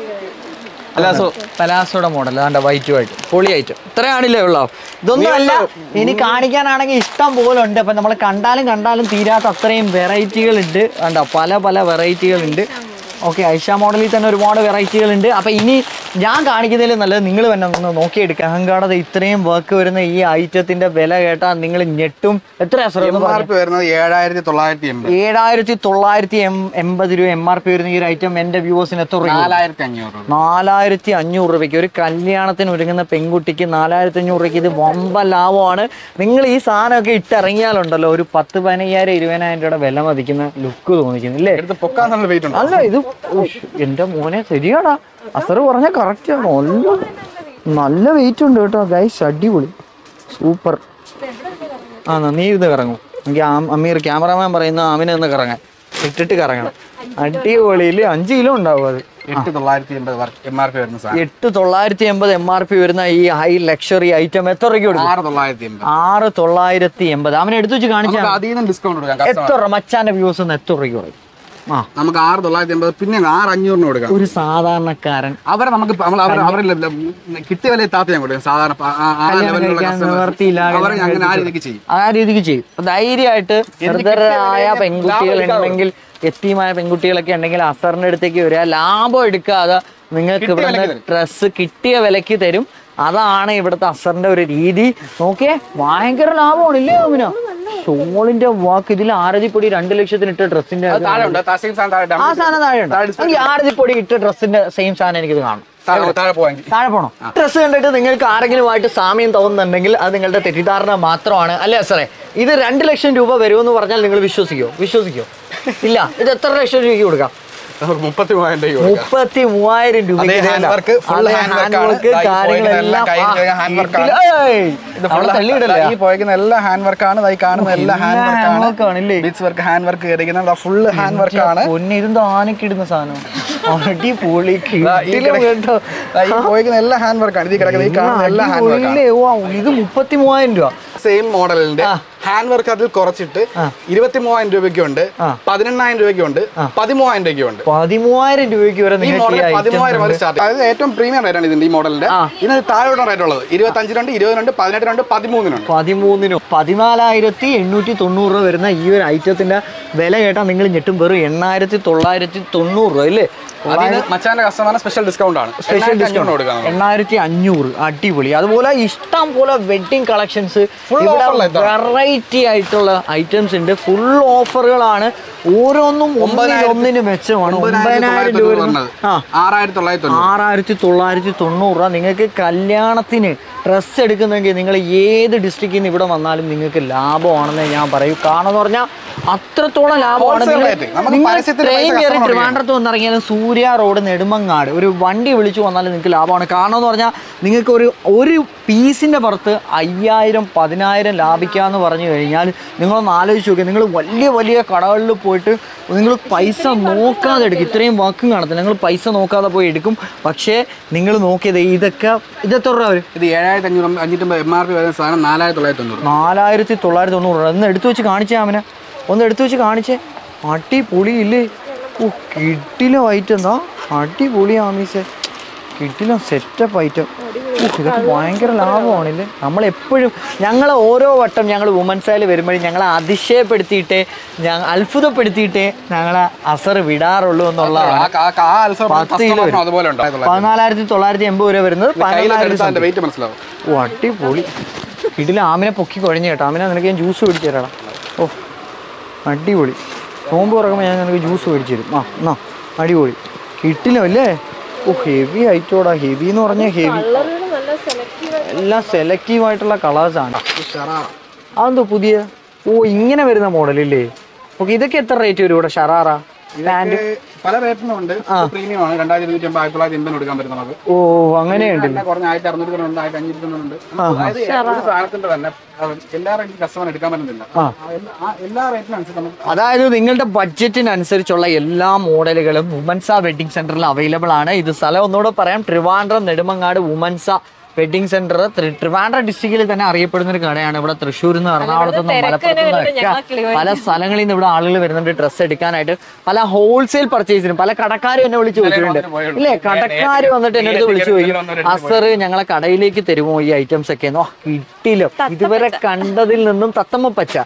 അല്ലാസോ പലാസോടെ മോഡൽ അതാണ്ട് വൈറ്റ് വൈറ്റ് പൊളി ഐറ്റം ഇത്രയാണില്ലേ ഉള്ളോ ഇതൊന്നും അല്ല ഇനി കാണിക്കാനാണെങ്കിൽ ഇഷ്ടം പോലെ ഉണ്ട് അപ്പം നമ്മൾ കണ്ടാലും കണ്ടാലും തീരാത്ത അത്രയും വെറൈറ്റികൾ ഉണ്ട് കണ്ടോ പല പല വെറൈറ്റികൾ ഉണ്ട് ഓക്കെ ഐഷ മോഡലിൽ തന്നെ ഒരുപാട് വെറൈറ്റികൾ ഉണ്ട് അപ്പം ഇനി ഞാൻ കാണിക്കുന്നതിൽ നല്ലത് നിങ്ങൾ തന്നെ ഒന്ന് നോക്കിയെടുക്കുക അഹങ്കാടത ഇത്രയും വർക്ക് വരുന്ന ഈ ഐറ്റത്തിന്റെ വില കേട്ടാൽ നിങ്ങൾ ഞെട്ടും എത്ര എം ആർ പി വരുന്നത് ഏഴായിരത്തി തൊള്ളായിരത്തി എൺപത് ഏഴായിരത്തി തൊള്ളായിരത്തി എം എൺപത് രൂപ എം ആർ പി വരുന്ന ഈ ഒരു ഐറ്റം എൻ്റെ വ്യൂവേഴ്സിന് എത്ര രൂപ നാലായിരത്തി അഞ്ഞൂറ് രൂപ നാലായിരത്തി അഞ്ഞൂറ് രൂപയ്ക്ക് ഒരു കല്യാണത്തിന് ഒരുങ്ങുന്ന പെൺകുട്ടിക്ക് നാലായിരത്തി അഞ്ഞൂറ് രൂപയ്ക്ക് ഇത് വമ്പ ലാഭമാണ് നിങ്ങൾ ഈ സാധനമൊക്കെ ഇട്ടിറങ്ങിയാലുണ്ടല്ലോ ഒരു പത്ത് പതിനയ്യായിരം ഇരുപതിനായിരം രൂപയുടെ വില മതിക്കുന്ന ലുക്ക് തോന്നിക്കുന്നു ഇല്ലേ എടുത്ത് പൊക്കാൻ നല്ല വെയിറ്റ് ഉണ്ട് അല്ല ഇത് ഉഷ്, എൻ്റെ മോനെ ശരിയാടാ അസറ് പറഞ്ഞ കറക്റ്റ് നല്ല നല്ല വെയിറ്റ് ഉണ്ട് കേട്ടോ ഗൈസ് അടിപൊളി സൂപ്പർ ആ എന്നാ നീ ഇത് കറങ്ങും എനിക്ക് ആം- അമീർ ക്യാമറാമാൻ പറയുന്ന ആമിനെ ഒന്ന് കറങ്ങാൻ ഇട്ടിട്ട് കറങ്ങണം അടിപൊളിയിൽ അഞ്ച് കിലോ ഉണ്ടാവും അത് എട്ട് തൊള്ളായിരത്തി എൺപത് എം ആർ പി വരുന്ന സാധനം എട്ട് തൊള്ളായിരത്തി എൺപത് എം ആർ പി വരുന്ന ഈ ഹൈ ലക്ഷറി ഐറ്റം എത്ര രൂപയ്ക്ക് കൊടുക്കും ആറ് തൊള്ളായിരത്തി എൺപത് ആറ് തൊള്ളായിരത്തി എൺപത് അവനെ എടുത്തു വെച്ച് കാണിച്ചാൽ നമുക്ക് അതിൽ നിന്ന് ഡിസ്കൗണ്ട് കൊടുക്കാം customer. എത്ര രൂപ മച്ചാന്റെ വ്യൂസ് ഒന്ന് എത്ര രൂപയ്ക്ക് കൊടുക്കും ആ നമുക്ക് ആറ് തൊള്ളായിരത്തി എൺപത് പിന്നെ ആറ് അഞ്ഞൂറിന് കൊടുക്കാം ഒരു സാധാരണക്കാരൻ അവരെ നമുക്ക് നമ്മൾ അവർ അവരിൽ കിട്ടിയ വില താത്ത ഞാൻ കൊടുക്കും സാധാരണ പ- ആ- ആ കല്യാണം ലെവലിലുള്ള കഴിക്കാൻ customers. നിവർത്തിയില്ല, അവരെ കല്യാണം അങ്ങനെ ആ കഴിച്ചു. രീതിക്ക് ചെയ്യും ആ രീതിക്ക് ചെയ്യും അപ്പൊ ധൈര്യമായിട്ട് നിർദ്ധരായ പെൺകുട്ടികൾ ഉണ്ടെങ്കിൽ എത്തിയുമായ പെൺകുട്ടികളൊക്കെ ഉണ്ടെങ്കിൽ അസറിന്റെ അടുത്തേക്ക് വരിക ലാഭം എടുക്കാതെ നിങ്ങൾക്ക് ഇവിടുന്ന് ഡ്രസ്സ് കിട്ടിയ വിലക്ക് തരും അതാണ് ഇവിടുത്തെ അസറിന്റെ ഒരു രീതി നോക്കിയേ ഭയങ്കര ലാഭമാണ് ഇല്ലേ അമിന ഷോളിന്റെ വാക്ക് ഇതിൽ ആരതിപ്പൊടി രണ്ട് ലക്ഷത്തിന് ഇട്ട ഡ്രസ്സിന്റെ താഴെ ഉണ്ട് താ- same സാധനം താഴെ ആ സാധനം താഴെ ഉണ്ട് ഈ ആരതിപ്പൊടി ഇട്ട ഡ്രസ്സിന്റെ സെയിം സാധനം എനിക്കിത് കാണും താഴെ താഴെ പോവാങ്കിൽ താഴെ പോണോ ഡ്രസ്സ് കണ്ടിട്ട് നിങ്ങൾക്ക് ആരെങ്കിലുമായിട്ട് സാമ്യം തോന്നുന്നുണ്ടെങ്കിൽ അത് നിങ്ങളുടെ തെറ്റിദ്ധാരണ മാത്രമാണ് അല്ലേ സാറേ ഇത് രണ്ട് ലക്ഷം രൂപ വരുമെന്ന് പറഞ്ഞാൽ നിങ്ങൾ വിശ്വസിക്കോ വിശ്വസിക്കോ ഇല്ല ഇത് എത്ര ലക്ഷം രൂപയ്ക്ക് കൊടുക്കാം നമുക്ക് മുപ്പത്തി മൂവായിരം രൂപ കൊടുക്കാം. മുപ്പത്തി മൂവായിരം രൂപയ്ക്ക് അതേ hand work, full hand work ആണ്. ഹാൻഡ് ദാ ഈ കാര്യങ്ങളെല്ലാം പോയിരിക്കുന്ന എല്ലാം കയ്യിൽ hand work ആണ്. ഇത് അവിടെ full തള്ളിയിടല്ലേ ഈ പോയിക്കുന്ന എല്ലാ ഹാൻഡ് വർക്ക് ആണ് ദാ ഈ കാണുന്ന എല്ലാ ഹാൻഡ് hand വർക്ക് work ആണ് ആണല്ലേ? ബീച്ച് വർക്ക് ഹാൻഡ് വർക്ക് കയറിക്കുന്ന ഫുള്ള് ഹാൻഡ് വർക്ക് ആണ് പൊന്നെ ഇതെന്താ ആനക്കിടുന്ന സാധനം അടിപൊളി ദാ ഈ കിട്ടില്ല കിട- കേട്ടോ ദാ ഈ പോയിക്കുന്ന എല്ലാ ഹാൻഡ് വർക്ക് ആണ് ഇത് കിടക്കുന്ന ഈ കാണുന്ന എല്ലാ ഹാൻഡ് വർക്ക് ആണ് അടിപൊളിയില്ലേ? wow, ഇത് മുപ്പത്തി മൂവായിരം രൂപ സെയിം മോഡലിന്റെ ആ. ഹാൻഡ് വർക്ക് അതിൽ കുറച്ചിട്ട് ഇരുപത്തി മൂവായിരം രൂപയ്ക്കുണ്ട് പതിനെണ്ണായിരം രൂപയ്ക്കുണ്ട് പതിമൂവായിരം രൂപയ്ക്കുണ്ട് പതിമൂവായിരം രൂപയ്ക്ക് വരെ ഈ നിങ്ങൾക്ക് മോഡൽ ഈ items പതിമൂവായിരം ഉണ്ട്. മുതൽ സ്റ്റാർട്ട് അതായത് ഏറ്റവും പ്രീമിയം റേറ്റ് ആണ് ഇതിന്റെ ഈ മോഡലിന്റെ ഇതിന് താഴോട്ട് റേറ്റ് ഉള്ളത് ഇരുപത്തി അഞ്ചിനുണ്ട് ഇരുപതിനുണ്ട് പതിനെട്ടിനുണ്ട് പതിമൂന്നിനുണ്ട് പതിമൂന്നിനും പതിനാലായിരത്തി എണ്ണൂറ്റി തൊണ്ണൂറ് രൂപ വരുന്ന ഈ ഒരു ഐറ്റത്തിന്റെ വില കേട്ടാൽ നിങ്ങൾ ഞെട്ടും വെറും എണ്ണായിരത്തി തൊള്ളായിരത്തി തൊണ്ണൂറ് രൂപ അല്ലേ അതിന് മച്ചാന്റെ കസ്റ്റമറിന് സ്പെഷ്യൽ ഡിസ്കൗണ്ട് ആണ് സ്പെഷ്യൽ എണ്ണായിരത്തി അഞ്ഞൂറിന് ഡിസ്കൗണ്ട് കൊടുക്കാം നമുക്ക്. എണ്ണായിരത്തി അഞ്ഞൂറ് അടിപൊളി അതുപോലെ ഇഷ്ടം പോലെ വെഡിങ് കളക്ഷൻസ് Full offer ലാ ഇത്തവണ. വെറൈറ്റി ആയിട്ടുള്ള ഐറ്റംസ് ഉണ്ട് ഫുൾ ഓഫറുകളാണ് ഓരോന്നും ഒന്നിന് ഒന്നിന് മെച്ചമാണ് ഒമ്പതിനായിരം രൂപ വരുന്ന- ആ ആറായിരത്തി തൊള്ളായിരത്തി തൊണ്ണൂറ് ആറായിരത്തി തൊള്ളായിരത്തി തൊണ്ണൂറ് രൂപ നിങ്ങൾക്ക് കല്യാണത്തിന് ഡ്രസ്സ് എടുക്കുന്നെങ്കിൽ നിങ്ങൾ ഏത് ഡിസ്ട്രിക്റ്റിൽ നിന്ന് ഇവിടെ വന്നാലും നിങ്ങൾക്ക് ലാഭമാണെന്ന് ഞാൻ പറയും കാരണം എന്ന് പറഞ്ഞാൽ അത്രത്തോളം ലാഭമാണ് Wholesale നിങ്ങൾ- rate. നമുക്ക് നിങ്ങൾ പരസ്യത്തിന് ട്രെയിൻ പൈസ കയറി കസ്റ്റമർ ട്രിവാൻഡ്രത്ത് വന്നിറങ്ങിയാലും സൂര്യ റോഡ് നെടുമങ്ങാട് ഒരു വണ്ടി വിളിച്ചു വന്നാലും നിങ്ങൾക്ക് ലാഭമാണ് കാരണം എന്ന് പറഞ്ഞാൽ നിങ്ങൾക്ക് ഒരു ഒരു പീസിൻ്റെ പുറത്ത് അയ്യായിരം പതിനായിരം ലാഭിക്കാന്ന് പറഞ്ഞു കഴിഞ്ഞാൽ നിങ്ങളൊന്ന് ആലോചിച്ച് നോക്കുക നിങ്ങൾ വലിയ വലിയ കടകളിൽ പോയിട്ട് നിങ്ങൾ പൈസ നോക്കാതെ എടുക്കും ഇത്രയും വർക്കും കാണത്തില്ല നിങ്ങൾ പൈസ നോക്കാതെ പോയി എടുക്കും പക്ഷേ നിങ്ങൾ നോക്കിയത് ഇതൊക്കെ ഇതെത്ര രൂപ വരും ഇത് ഏഴായിരത്തി അഞ്ഞൂറ് അഞ്ഞൂറ്റമ്പത് എം ആർ പി വരുന്ന സാധനം നാലായിരത്തി തൊള്ളായിരത്തി തൊണ്ണൂറ് നാലായിരത്തി തൊള്ളായിരത്തി തൊണ്ണൂറ് രൂപ ഒന്ന് എടുത്തു വെച്ച് കാണിച്ചേ അവനെ ഒന്ന് എടുത്തു വെച്ച് കാണിച്ചേ അടിപൊളി ഇല്ലേ ഓ കിട്ടിലോ ഐറ്റം എന്താ അടിപൊളി ആമീസെ കിട്ടിലോ സെറ്റപ്പ് ഐറ്റം ഇതൊക്കെ ഭയങ്കര ലാഭമാണില്ലേ നമ്മളെപ്പോഴും ഞങ്ങൾ ഓരോ വട്ടം ഞങ്ങൾ വുമൻസായിൽ വരുമ്പോഴും ഞങ്ങളെ അതിശയപ്പെടുത്തിയിട്ടേ ഞങ്ങൾ അത്ഭുതപ്പെടുത്തിയിട്ടേ ഞങ്ങളെ അസർ വിടാറുള്ളൂ എന്നുള്ളതാണ് ആ കാ- ആ അൽസർ പത്ത് കിലോ കസ്റ്റമറിനും അതുപോലെ ഉണ്ട് പതിനാലായിരത്തി തൊള്ളായിരത്തി എൺപത് രൂപ വരുന്നത് പതിനാലായിരത്തി അതിന്റെ വെയിറ്റ് മനസ്സിലാവും ഓ അടിപൊളി ഇതിൽ ആമിനെ പൊക്കി കുഴഞ്ഞു കേട്ടോ ആമിനെ നിനക്ക് ഞാൻ ജ്യൂസ് മേടിച്ചു തരാടാ ഓ അടിപൊളി നോമ്പ് തുറക്കുമ്പോൾ ഞാൻ നിനക്ക് ജ്യൂസ് മേടിച്ചു തരും ആ എന്നാ അടിപൊളി കിട്ടില്ല അല്ലേ ഓ ഹെവി ആയിട്ടോടാ ഹെവി എന്ന് പറഞ്ഞാൽ ഹെവി എല്ലാം സെലക്റ്റീവ് ആയിട്ടുള്ള കളേഴ്സാണ് അതെന്തോ പുതിയ ഓ ഇങ്ങനെ വരുന്ന മോഡലില്ലേ ഓക്കെ ഇതൊക്കെ എത്ര റേറ്റ് വരും ഇവിടെ ഷറാറ പാൻറ് പല റേറ്റിനും ഉണ്ട് പ്രീമിയം ആണ് രണ്ടായിരത്തി ഇരുന്നൂറ്റി അമ്പത് ആയിരത്തി തൊള്ളായിരത്തി എൺപത് കൊടുക്കാൻ പറ്റും നമുക്ക് ഓ അങ്ങനെയുണ്ട് നല്ല കുറഞ്ഞ ആയിരത്തി അറുന്നൂറ്റി തൊണ്ണൂറ് ആയിരത്തി അഞ്ഞൂറ്റി തൊണ്ണൂറുണ്ട് അതായത് ഒരു സാധനത്തിന്റെ തന്നെ അവൻ എല്ലാ റേറ്റും കസ്റ്റമർ എടുക്കാൻ പറ്റുന്നില്ല ആ എല്ലാ- ആ എല്ലാ റേറ്റിനും അനുസരിച്ച് നമുക്ക് അതായത് നിങ്ങളുടെ ബഡ്ജറ്റിനനുസരിച്ചുള്ള എല്ലാ മോഡലുകളും വുമൻസ വെഡിങ് സെന്ററിൽ അവൈലബിൾ ആണ് ഇത് സ്ഥലം ഒന്നുകൂടെ പറയാം Trivandrum Nedumangad women's wedding centre Trivandrum ഡിസ്ട്രിക്റ്റിൽ തന്നെ അറിയപ്പെടുന്ന ഒരു കടയാണ് ഇവിടെ തൃശ്ശൂരിൽ നിന്ന് എറണാകുളത്ത് നിന്നും മലപ്പുറത്ത് നിന്നൊക്കെ പല സ്ഥലങ്ങളിൽ നിന്ന് ഇവിടെ ആളുകൾ വരുന്നുണ്ട് ഡ്രസ്സ് എടുക്കാനായിട്ട് പല ഹോൾസെയിൽ പർച്ചേസിനും പല കടക്കാരും എന്നെ വിളിച്ച് ചോദിച്ചിട്ടുണ്ട് ഇല്ലേ കടക്കാർ വന്നിട്ട് എന്നെ അടുത്ത് വിളിച്ചു പോയി അസർ ഞങ്ങളെ കടയിലേക്ക് തരുമോ ഈ ഐറ്റംസ് ഒക്കെ ഓ കിട്ടില്ല ഇതുവരെ കണ്ടതിൽ നിന്നും തത്തമ്മ പച്ച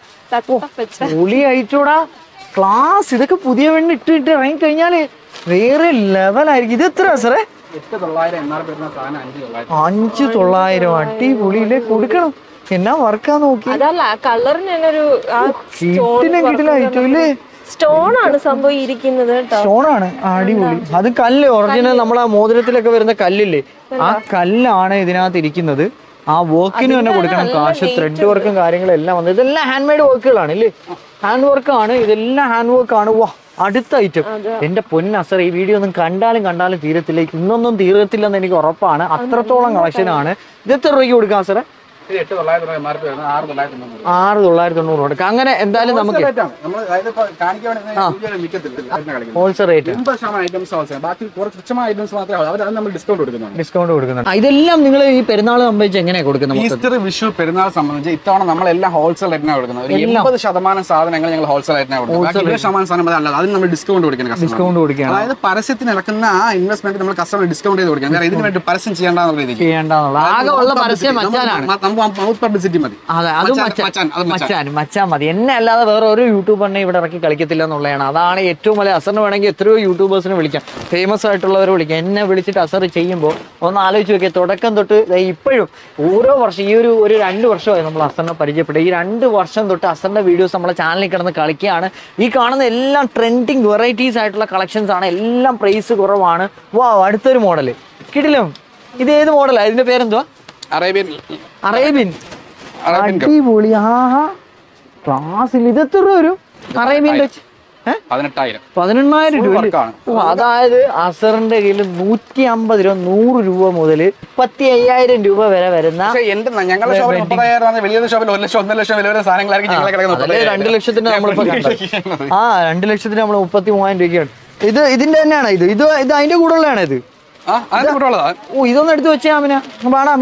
പൊളി ആയിട്ടോടാ ക്ലാസ് ഇതൊക്കെ പുതിയ വെണ്ണ ഇട്ട് ഇട്ട് ഇറങ്ങി കഴിഞ്ഞാല് വേറെ ലെവലായിരിക്കും ഇത് എത്ര സാറേ എട്ട് തൊള്ളായിരം എം ആർ പി വരുന്ന സാധനം അഞ്ച് തൊള്ളായിരം അഞ്ച് തൊള്ളായിരം അടിപൊളിയില്ലേ കൊടുക്കണം എന്നാ വർക്കാ നോക്കി അതല്ല കളറിന് തന്നെ ഒരു കിട്ടിലും കിട്ടില്ല ഐറ്റം ഇല്ലേ സ്റ്റോൺ ആണ് സംഭവം ഇരിക്കുന്നത് കേട്ടോ സ്റ്റോണാണ് അടിപൊളി അത് കല്ല് ഒറിജിനൽ നമ്മളെ മോതിരത്തിലൊക്കെ വരുന്ന കല്ലില്ലേ ആ കല്ലാണ് ഇതിനകത്ത് ഇരിക്കുന്നത് ആ വർക്കിന് തന്നെ കൊടുക്കണം കാശ് ത്രെഡ് വർക്കും കാര്യങ്ങളും എല്ലാം വന്നത് ഇതെല്ലാം ഹാൻഡ് മെയ്ഡ് വർക്കുകളാണ് ഇല്ലേ ഹാൻഡ് വർക്കാണ് ഇതെല്ലാം ഹാൻഡ് വർക്കാണ് വാ അടുത്ത ഐറ്റം എന്റെ പൊന്നസർ ഈ വീഡിയോ ഒന്നും കണ്ടാലും കണ്ടാലും തീരത്തില്ല ഇന്നൊന്നും തീരത്തില്ലെന്ന് എനിക്ക് ഉറപ്പാണ് അത്രത്തോളം കളക്ഷൻ ആണ് ഇത് എത്ര രൂപയ്ക്ക് കൊടുക്കാം സാറേ ഇത് എട്ട് തൊള്ളായിരത്തി എം ആർ പി വരുന്നത് ആറ് തൊള്ളായിരത്തി തൊണ്ണൂറ് ആറ് തൊള്ളായിരത്തി തൊണ്ണൂറ് കൊടുക്കാം അങ്ങനെ എന്തായാലും നമുക്ക് നമ്മൾ അതായത് ഇപ്പൊ കാണിക്കാൻ വേണ്ടി മിക്കത്തില്ല കളിക്കുന്നത് ഹോൾസെയിൽ റേറ്റ് എൺപത് ശതമാനം ഐറ്റംസ് ഹോൾസെയിൽ ബാക്കി കുറച്ച് തുച്ഛമായ ഐറ്റംസ് മാത്രമേ ഉള്ളൂ അവർ അത് നമ്മൾ ഡിസ്കൗണ്ട് കൊടുക്കുന്നുണ്ട് ഡിസ്കൗണ്ട് കൊടുക്കുന്നുണ്ട് ആ, ഇതെല്ലാം നിങ്ങൾ ഈ പെരുന്നാൾ സംബന്ധിച്ച് എങ്ങനെയാണ് കൊടുക്കുന്നത് മൊത്തത്തിൽ? ഈസ്റ്റർ വിഷു പെരുന്നാൾ സംബന്ധിച്ച് ഇത്തവണ നമ്മളെല്ലാം ഹോൾസെയിൽ റേറ്റിനാണ് കൊടുക്കുന്നത് ഒരു എൺപത് ശതമാനം സാധനങ്ങൾ ഞങ്ങൾ ഹോൾസെയിൽ റേറ്റിനാണ് കൊടുക്കുന്നത് ബാക്കി ഇരുപത് ശതമാനം സാധനം അതല്ല അതിന് നമ്മൾ ഡിസ്കൗണ്ട് കൊടുക്കണം customer. ഡിസ്കൗണ്ട് കൊടുക്കുകയാണ് അതായത് പരസ്യത്തിന് ഇറക്കുന്ന ആ ഇൻവെസ്റ്റ്മെന്റ് നമ്മൾ കസ്റ്റമർ ഡിസ്കൗണ്ട് ചെയ്ത് കൊടുക്കണം കാരണം ഇതിന് വേണ്ടി പരസ്യം ചെയ്യേണ്ടെന്നുള്ള രീതിക്ക് ചെയ്യേണ്ടെന്നുള്ള ആകെ ഉള്ള പരസ്യം മച്ചാനാണ് നമുക്ക് മൗത്ത് പബ്ലിസിറ്റി മതി അതെ അതും മച്ചാൻ, മച്ചാൻ, അത് മച്ചാൻ. മച്ചാൻ മച്ചാൻ മതി എന്നെ അല്ലാതെ വേറെ ഒരു യൂട്യൂബറിനെ ഇവിടെ ഇറക്കി കളിക്കത്തില്ല എന്നുള്ളതാണ് അതാണ് ഏറ്റവും വലിയ അസറിന് വേണമെങ്കിൽ എത്രയോ യൂട്യൂബേഴ്സിനെ വിളിക്കാം ഫേമസ് ആയിട്ടുള്ളവരെ വിളിക്കാം എന്നെ വിളിച്ചിട്ട് അസർ ചെയ്യുമ്പോൾ ഒന്ന് ആലോചിച്ച് നോക്കിയാൽ തുടക്കം തൊട്ട് ദേ ഇപ്പോഴും ഓരോ വർഷം ഈ ഒരു ഒരു രണ്ട് വർഷമായി നമ്മൾ അസറിനെ പരിചയപ്പെട്ടത് ഈ രണ്ട് വർഷം തൊട്ട് അസറിന്റെ വീഡിയോസ് നമ്മളെ ചാനലിൽ കിടന്ന് കളിക്കുകയാണ് ഈ കാണുന്ന എല്ലാം ട്രെൻഡിങ് വെറൈറ്റീസ് ആയിട്ടുള്ള കളക്ഷൻസ് ആണ് എല്ലാം പ്രൈസ് കുറവാണ് വാ അടുത്തൊരു മോഡൽ കിടിലും ഇത് ഏത് മോഡലാണ് ഇതിന്റെ പേരെന്തുവാ അറേബ്യൻ അറേബ്യൻ അറേബ്യൻ കപ്പ്. അടിപൊളി ആഹാ ക്ലാസ്സിൽ ഇത് എത്ര രൂപ വരും അറേബ്യൻ ടച്ച് ഏ പതിനെട്ടായിരം പതിനെണ്ണായിരം Full രൂപ work അല്ലേ? ആണ്. ഓ, അതായത് അസറിന്റെ കയ്യിൽ നൂറ്റി അമ്പത് രൂപ നൂറ് രൂപ മുതൽ മുപ്പത്തി അയ്യായിരം രൂപ വരെ വരുന്ന പക്ഷേ എന്റെ ഞങ്ങളുടെ ഷോപ്പിൽ മുപ്പതായിരം ആണ് വലിയ ഷോപ്പിൽ ഒരു ലക്ഷം ഒന്നര ലക്ഷം വില വരുന്ന സാധനങ്ങളായിരിക്കും ഞങ്ങളെ കിടക്കുന്നത് അതല്ലേ രണ്ട് ലക്ഷത്തിന് നമ്മളിപ്പോ കണ്ടത് ആ രണ്ട് ലക്ഷത്തിന് നമ്മൾ മുപ്പത്തി മൂവായിരം രൂപയ്ക്കാണ് ഇത് ഇതിന്റെ തന്നെയാണ് ഇത് ഇത് ഇത് അതിന്റെ കൂടെ ഉള്ളതാണ് ഇത് ആ അതിന്റെ കൂട്ടുള്ളതാ ഓ ഇതൊന്നും എടുത്ത് വെച്ചാ അമിന വേണം അമീറെ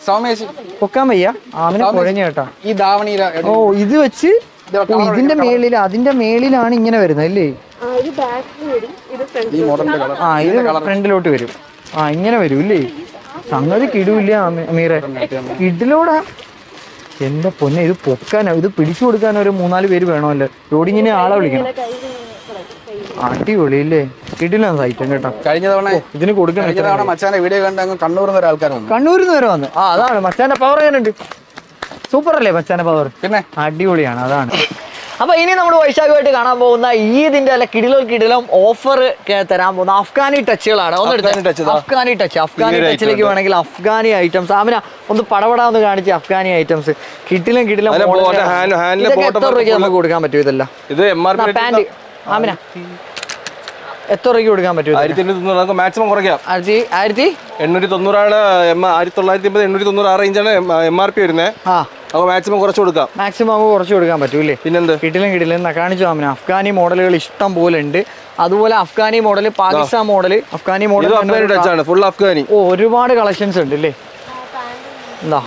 സൗമേശ് പൊക്കാൻ വയ്യ ആമിനെ കുഴഞ്ഞ കേട്ടാ ഈ ധാവണിയില ഓ ഇത് വെച്ച് ഓ ഇതിന്റെ മേളിൽ അതിന്റെ മേളിലാണ് ഇങ്ങനെ വരുന്നത് അല്ലേ ആ, ഇത് ബാക്കിൽ വരും ഇത് ഫ്രണ്ട് ഈ മോഡലിന്റെ കളർ ആ ഇത് ഫ്രണ്ടിലോട്ട് വരും ആ ഇങ്ങനെ വരും ഇല്ലേ സംഗതി കിടൂല്ല അമീ- അമീറെ കിടിലോടാ എന്റെ പൊന്നെ ഇത് പൊക്കാനോ ഇത് പിടിച്ചു കൊടുക്കാനോ ഒരു മൂന്നാല് പേര് വേണമല്ലോ ലോഡിങ്ങിന് ആളെ വിളിക്കണം അടിപൊളി ഇല്ലേ കിടില സൈറ്റം കേട്ടോ കഴിഞ്ഞ തവണ ഇതിന് കൊടുക്കണം കഴിഞ്ഞ തവണ മച്ചാന്റെ വീഡിയോ കണ്ട് അങ്ങ് കണ്ണൂർ നിന്ന് ഒരാൾക്കാർ വന്നു കണ്ണൂരിൽ നിന്ന് വരെ വന്ന് ആ അതാണ് മച്ചാന്റെ പവർ എങ്ങനെയുണ്ട് സൂപ്പർ അല്ലേ മച്ചാന്റെ പവർ പിന്നെ അടിപൊളിയാണ് അതാണ് അപ്പൊ ഇനി നമ്മൾ വൈശാഖമായിട്ട് കാണാൻ പോകുന്ന ഈദിന്റെ അല്ല കിടിലോ കിടിലം ഓഫർ തരാൻ പോകുന്ന അഫ്ഗാനി ടച്ചുകളാണ് ഒന്ന് അഫ്ഗാനി touch എടുത്ത് ഇതാ. അഫ്ഗാനി ടച്ച് അഫ്ഗാനി ഇങ്ങനെ ടച്ചിലേക്ക് item വേണമെങ്കിൽ അഫ്ഗാനി ഐറ്റംസ് ആമിന ഒന്ന് പടപടാ ഒന്ന് കാണിച്ച് അഫ്ഗാനി ഐറ്റംസ് കിട്ടിലും കിടിലും അതിലെ model bottom, ആണ്. hand- hand ലെ ഇതൊക്കെ bottom എത്ര രൂപയ്ക്ക് full- നമുക്ക് കൊടുക്കാൻ പറ്റും ഇതെല്ലാം ഇത് M R P pant Amina എത്ര രൂപയ്ക്ക് കൊടുക്കാൻ പറ്റും ഇതൊക്കെ? ആയിരത്തി എണ്ണൂറ്റി തൊണ്ണൂറ് നമുക്ക് മാക്സിമം കുറയ്ക്കാം ആയിരത്തി ആയിരത്തി എണ്ണൂറ്റി തൊണ്ണൂറാണ് എം ആയിരത്തി തൊള്ളായിരത്തി അമ്പത് എണ്ണൂറ്റി തൊണ്ണൂറ് ആ റേഞ്ചാണ് എം ആർ പി വരുന്നത് ആ അപ്പോൾ മാക്സിമം കുറച്ച് കൊടുക്കാം മാക്സിമം നമുക്ക് കുറച്ച് കൊടുക്കാൻ പറ്റൂലേ പിന്നെന്ത് കിടിലും കിടിലും എന്നാ കാണിച്ചു ആമിന അഫ്ഗാനി മോഡലുകൾ ഇഷ്ടം പോലെ ഉണ്ട് അതുപോലെ Afghani model Pakistan model Afghani model ഇത് അഫ്ഗാനി ടച്ച് ആണ് ഫുൾ അഫ്ഗാനി ഓ ഒരുപാട് കളക്ഷൻസ് ഉണ്ട് അല്ലേ എന്താ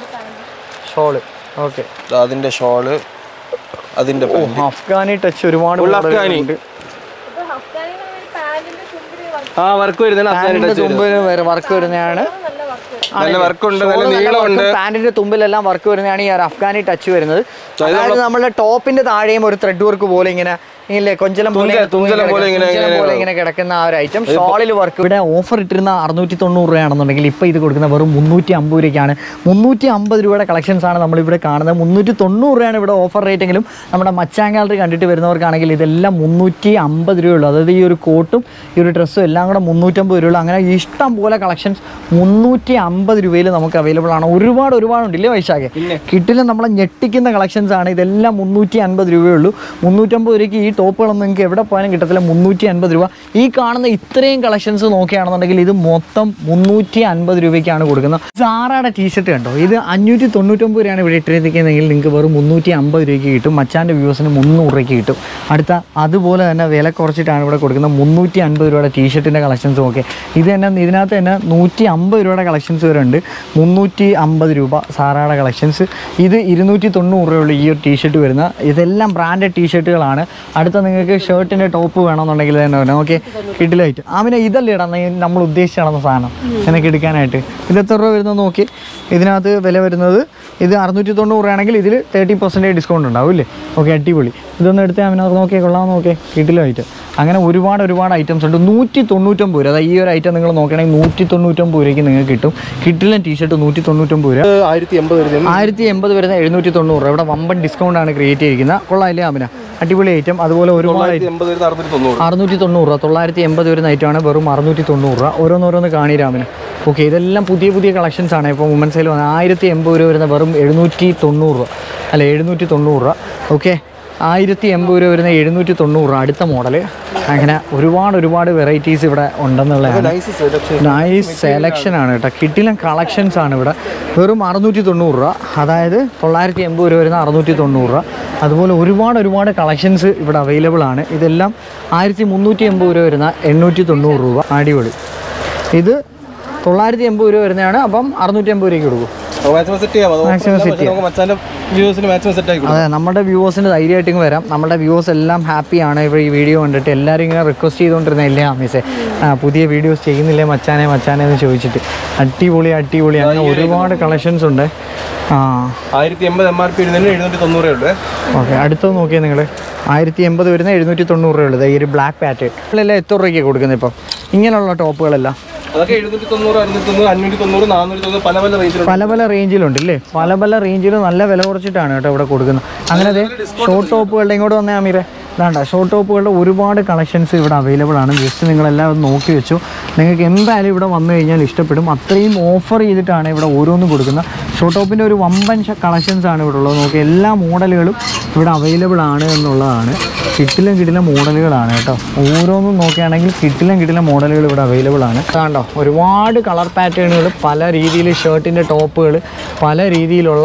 ഷോള് ഓക്കെ ദാ അതിന്റെ ഷോള് അതിന്റെ pant. അഫ്ഗാനി ടച്ച് ഒരുപാട് Full model അഫ്ഗാനി. ഉണ്ട് ഇപ്പൊ അഫ്ഗാനിലെ പാന്റിന്റെ ചുണ്ടില് വർക്ക് ആ വർക്ക് വരുന്നതാണ് അഫ്ഗാനി പാന്റിന്റെ ടച്ച് തുമ്പിൽ വരെ വർക്ക് വരുന്നതാണ് നല്ല വർക്ക് നല്ല വർക്ക് ഉണ്ട് നല്ല നീളമുണ്ട് പാന്റിന്റെ തുമ്പിലെല്ലാം വർക്ക് വരുന്നതാണ് ഈ ഒരു അഫ്ഗാനി ടച്ച് വരുന്നത് അതായത് നമ്മളുടെ ടോപ്പിന്റെ താഴെയും ഒരു ത്രെഡ് വർക്ക് പോലെ ഇങ്ങനെ ഇല്ലേ കൊഞ്ചലം പോലെ തുഞ്ച- തുഞ്ചലം പോലെ ഇങ്ങനെ- തുഞ്ചലം പോലെ ഇങ്ങനെ ഇങ്ങനെ കിടക്കുന്ന ആ ഒരു ഐറ്റം ഷോളിൽ വർക്ക് ഇവിടെ ഓഫർ ഇട്ടിരുന്ന അറുന്നൂറ്റി തൊണ്ണൂറ് രൂപയാണെന്നുണ്ടെങ്കിൽ ഇപ്പോൾ ഇത് കൊടുക്കുന്ന വെറും മുന്നൂറ്റി അമ്പത് രൂപയ്ക്കാണ് മുന്നൂറ്റി അമ്പത് രൂപയുടെ കളക്ഷൻസ് ആണ് നമ്മളിവിടെ കാണുന്നത് മുന്നൂറ്റി തൊണ്ണൂറ് രൂപയാണ് ഇവിടെ ഓഫർ റേറ്റ് എങ്കിലും നമ്മുടെ മച്ചാൻ ഗാലറി കണ്ടിട്ട് വരുന്നവർക്കാണെങ്കിൽ ഇതെല്ലാം മുന്നൂറ്റി അമ്പത് രൂപയുള്ളൂ അതായത് ഈ ഒരു കോട്ടും ഈ ഒരു ഡ്രസ്സും എല്ലാം കൂടെ മുന്നൂറ്റമ്പത് രൂപയുള്ളൂ അങ്ങനെ ഇഷ്ടം പോലെ കളക്ഷൻസ് മുന്നൂറ്റി അമ്പത് രൂപയിൽ നമുക്ക് അവൈലബിൾ ആണ് ഒരുപാട് ഒരുപാടുണ്ട് ഇല്ലേ വൈശാഖെ കിട്ടില്ല നമ്മളെ ഞെട്ടിക്കുന്ന കളക്ഷൻസ് ആണ് ഇതെല്ലാം മുന്നൂറ്റി അൻപത് രൂപയുള്ളൂ മുന്നൂറ്റമ്പത് രൂപയ്ക്ക് ഈ ടോപ്പുകളൊന്നും നിങ്ങൾക്ക് എവിടെ പോയാലും കിട്ടത്തില്ല മുന്നൂറ്റി അൻപത് രൂപ ഈ കാണുന്ന ഇത്രയും കളക്ഷൻസ് നോക്കുകയാണെന്നുണ്ടെങ്കിൽ ഇത് മൊത്തം മുന്നൂറ്റി അൻപത് രൂപയ്ക്കാണ് കൊടുക്കുന്നത് സാറയുടെ ടീഷർട്ട് കണ്ടോ ഇത് അഞ്ഞൂറ്റി തൊണ്ണൂറ്റൊമ്പത് രൂപയാണ് ഇവിടെ ഇട്ടിരിക്കുന്നതെങ്കിൽ നിങ്ങൾക്ക് വെറും മുന്നൂറ്റി അമ്പത് രൂപയ്ക്ക് കിട്ടും മച്ചാൻ്റെ വ്യൂസിന് മുന്നൂറ് രൂപയ്ക്ക് കിട്ടും അടുത്ത അതുപോലെ തന്നെ വില കുറച്ചിട്ടാണ് ഇവിടെ കൊടുക്കുന്നത് മുന്നൂറ്റി അൻപത് രൂപയുടെ ടീഷർട്ടിൻ്റെ കളക്ഷൻസും ഒക്കെ ഇത് തന്നെ ഇതിനകത്ത് തന്നെ നൂറ്റി അമ്പത് രൂപയുടെ കളക്ഷൻസ് വരെ ഉണ്ട് മുന്നൂറ്റി അമ്പത് രൂപ സാറയുടെ കളക്ഷൻസ് ഇത് ഇരുന്നൂറ്റി തൊണ്ണൂറ് രൂപയുള്ള ഈ ഒരു ടീഷർട്ട് വരുന്ന ഇതെല്ലാം ബ്രാൻഡഡ് ടീഷർട്ടുകളാണ് അടുത്ത നിങ്ങൾക്ക് ഷർട്ടിൻ്റെ ടോപ്പ് വേണമെന്നുണ്ടെങ്കിൽ തന്നെ വരാം ഓക്കെ കിഡിലായിട്ട് ആമിനെ ഇതല്ലേ ഇടാ നീ നമ്മൾ ഉദ്ദേശിച്ച് നടന്ന സാധനം എനിക്ക് എടുക്കാനായിട്ട് ഇത് എത്ര രൂപ വരുന്നത് നോക്കി ഇതിനകത്ത് വില വരുന്നത് ഇത് അറുന്നൂറ്റി തൊണ്ണൂറ് ആണെങ്കിൽ ഇതിൽ തേർട്ടി പെർസെൻറ്റേജ് ഡിസ്കൗണ്ട് ഉണ്ടാവും ഇല്ലേ ഓക്കെ അടിപൊളി ഇതൊന്ന് എടുത്ത് അവനത് നോക്കിയേ കൊള്ളാം നോക്കിയേ കിഡിലായിട്ട് അങ്ങനെ ഒരുപാട് ഒരുപാട് ഐറ്റംസ് ഉണ്ട് നൂറ്റി തൊണ്ണൂറ്റൊമ്പത് രൂപ അതായത് ഈ ഒരു ഐറ്റം നിങ്ങൾ നോക്കുകയാണെങ്കിൽ നൂറ്റി തൊണ്ണൂറ്റൊമ്പത് രൂപയ്ക്ക് നിങ്ങൾക്ക് കിട്ടും കിട്ടിലൻ ടീഷർട്ട് നൂറ്റി തൊണ്ണൂറ്റൊമ്പത് രൂപ ആയിരത്തി എൺപത് വരുന്നത് ആയിരത്തി എൺപത് വരുന്ന എഴുന്നൂറ്റി തൊണ്ണൂറ് രൂപ ഇവിടെ വമ്പൻ ഡിസ്കൗണ്ട് ആണ് ക്രിയേറ്റ് ചെയ്തിരിക്കുന്നത് കൊള്ളാമില്ലേ അമിന അടിപൊളി ഐറ്റം അതുപോലെ ഒരുപാട് തൊള്ളായിരത്തി എൺപത് വരുന്നത് അറുന്നൂറ്റി തൊണ്ണൂറ് അറുന്നൂറ്റി തൊണ്ണൂറ് രൂപ തൊള്ളായിരത്തി എൺപത് വരുന്ന ഐറ്റമാണ് വെറും അറുന്നൂറ്റി തൊണ്ണൂറ് രൂപ ഓരോന്നോരോന്ന് കാണിരാമിന് ഓക്കെ ഇതെല്ലാം പുതിയ പുതിയ കളക്ഷൻസ് ആണ് ഇപ്പോൾ വുമൻസ് സൈൽ വന്നത് ആയിരത്തി എൺപത് രൂപ വരുന്ന വെറും എഴുന്നൂറ്റി തൊണ്ണൂറ് രൂപ അല്ല എഴുന്നൂറ്റി തൊണ്ണൂറ് രൂപ ഓക്കെ ആയിരത്തി എൺപത് രൂപ വരുന്ന എഴുന്നൂറ്റി തൊണ്ണൂറ് രൂപ അടുത്ത മോഡൽ അങ്ങനെ ഒരുപാട് ഒരുപാട് വെറൈറ്റീസ് ഇവിടെ ഉണ്ടെന്നുള്ളതാണ് നൈസ് സെലക്ഷൻ നൈസ് സെലക്ഷൻ ആണ് കേട്ടോ കിട്ടിലും കളക്ഷൻസ് ആണ് ഇവിടെ വെറും അറുന്നൂറ്റി തൊണ്ണൂറ് രൂപ അതായത് തൊള്ളായിരത്തി എൺപത് രൂപ വരുന്ന അറുന്നൂറ്റി തൊണ്ണൂറ് രൂപ അതുപോലെ ഒരുപാട് ഒരുപാട് കളക്ഷൻസ് ഇവിടെ അവൈലബിൾ ആണ് ഇതെല്ലാം ആയിരത്തി മുന്നൂറ്റി എൺപത് രൂപ വരുന്ന എണ്ണൂറ്റി തൊണ്ണൂറ് രൂപ അടിപൊളി ഇത് തൊള്ളായിരത്തി എൺപത് രൂപ വരുന്നതാണ് അപ്പം അറുന്നൂറ്റി എൺപത് രൂപയ്ക്ക് കൊടുക്കും മാക്സിമം സെറ്റ് ചെയ്യാം അത് Maximum offer set ഇല്ല, പക്ഷേ നമുക്ക് മച്ചാന്റെ വ്യൂസിന് മാക്സിമം സെറ്റ് ആക്കി കൊടുക്കാം അതെ നമ്മുടെ വ്യൂവേഴ്സിന് ധൈര്യമായിട്ട് ഇങ്ങ് വരാം നമ്മുടെ വ്യൂവേഴ്സ് എല്ലാം ഹാപ്പിയാണ് ഇപ്പോൾ ഈ വീഡിയോ കണ്ടിട്ട് എല്ലാവരും ഇങ്ങനെ റിക്വസ്റ്റ് ചെയ്തുകൊണ്ടിരുന്നില്ലേ അമ്മീസേ ആ പുതിയ വീഡിയോസ് ചെയ്യുന്നില്ലേ മച്ചാനെ മച്ചാനെ എന്ന് ചോദിച്ചിട്ട് അടിപൊളി അടിപൊളി അങ്ങനെ ഒരുപാട് കളക്ഷൻസ് ഉണ്ട് ആ ആയിരത്തി എൺപത് എം ആർ പി വരുന്നതിന് എഴുന്നൂറ്റി തൊണ്ണൂറേ ഉണ്ട് ഓക്കെ അടുത്തത് നോക്കിയാൽ നിങ്ങൾ ആയിരത്തി എൺപത് വരുന്ന എഴുന്നൂറ്റി തൊണ്ണൂറ് രൂപ ഉള്ളത് ഈ ഒരു ബ്ലാക്ക് പാറ്റേൺ ഇതെല്ലാം എത്ര രൂപയ്ക്ക് കൊടുക്കുന്നത് ഇപ്പം ഇങ്ങനെയുള്ള ടോപ്പുകളെല്ലാം അതൊക്കെ എഴുന്നൂറ്റി തൊണ്ണൂറ് അറുന്നൂറ്റി തൊണ്ണൂറ് അഞ്ഞൂറ്റി തൊണ്ണൂറ് നാനൂറ്റി തൊണ്ണൂറ് പല പല റേഞ്ചിലുണ്ട് പല പല റേഞ്ചിലുണ്ട് ഇല്ലേ പല പല റേഞ്ചിൽ നല്ല വില കുറച്ചിട്ടാണ് കേട്ടോ ഇവിടെ കൊടുക്കുന്നത് അങ്ങനെ അതെ ഷോർട്ട് ടോപ്പുകളുടെ ഇങ്ങോട്ട് വന്നേ അമീറെ വേണ്ട ഷോർട്ട് ടോപ്പുകളുടെ ഒരുപാട് കളക്ഷൻസ് ഇവിടെ അവൈലബിൾ ആണ് ജസ്റ്റ് നിങ്ങളെല്ലാം ഒന്ന് നോക്കി വെച്ചു നിങ്ങൾക്ക് എന്തായാലും ഇവിടെ വന്നു കഴിഞ്ഞാൽ ഇഷ്ടപ്പെടും അത്രയും ഓഫർ ചെയ്തിട്ടാണ് ഇവിടെ ഓരോന്നും കൊടുക്കുന്നത് ഷോർട്ട് ടോപ്പിൻ്റെ ഒരു വമ്പൻ കളക്ഷൻസ് ആണ് ഇവിടെ ഉള്ളത് നോക്കി എല്ലാ മോഡലുകളും ഇവിടെ അവൈലബിൾ ആണ് എന്നുള്ളതാണ് കിട്ടിലും കിട്ടിലും മോഡലുകളാണ് കേട്ടോ ഓരോന്നും നോക്കുകയാണെങ്കിൽ കിട്ടിലും കിട്ടിലും മോഡലുകൾ ഇവിടെ അവൈലബിൾ ആണ് കണ്ടോ ഒരുപാട് കളർ പാറ്റേണുകൾ പല രീതിയിൽ ഷർട്ടിൻ്റെ ടോപ്പുകൾ പല രീതിയിലുള്ള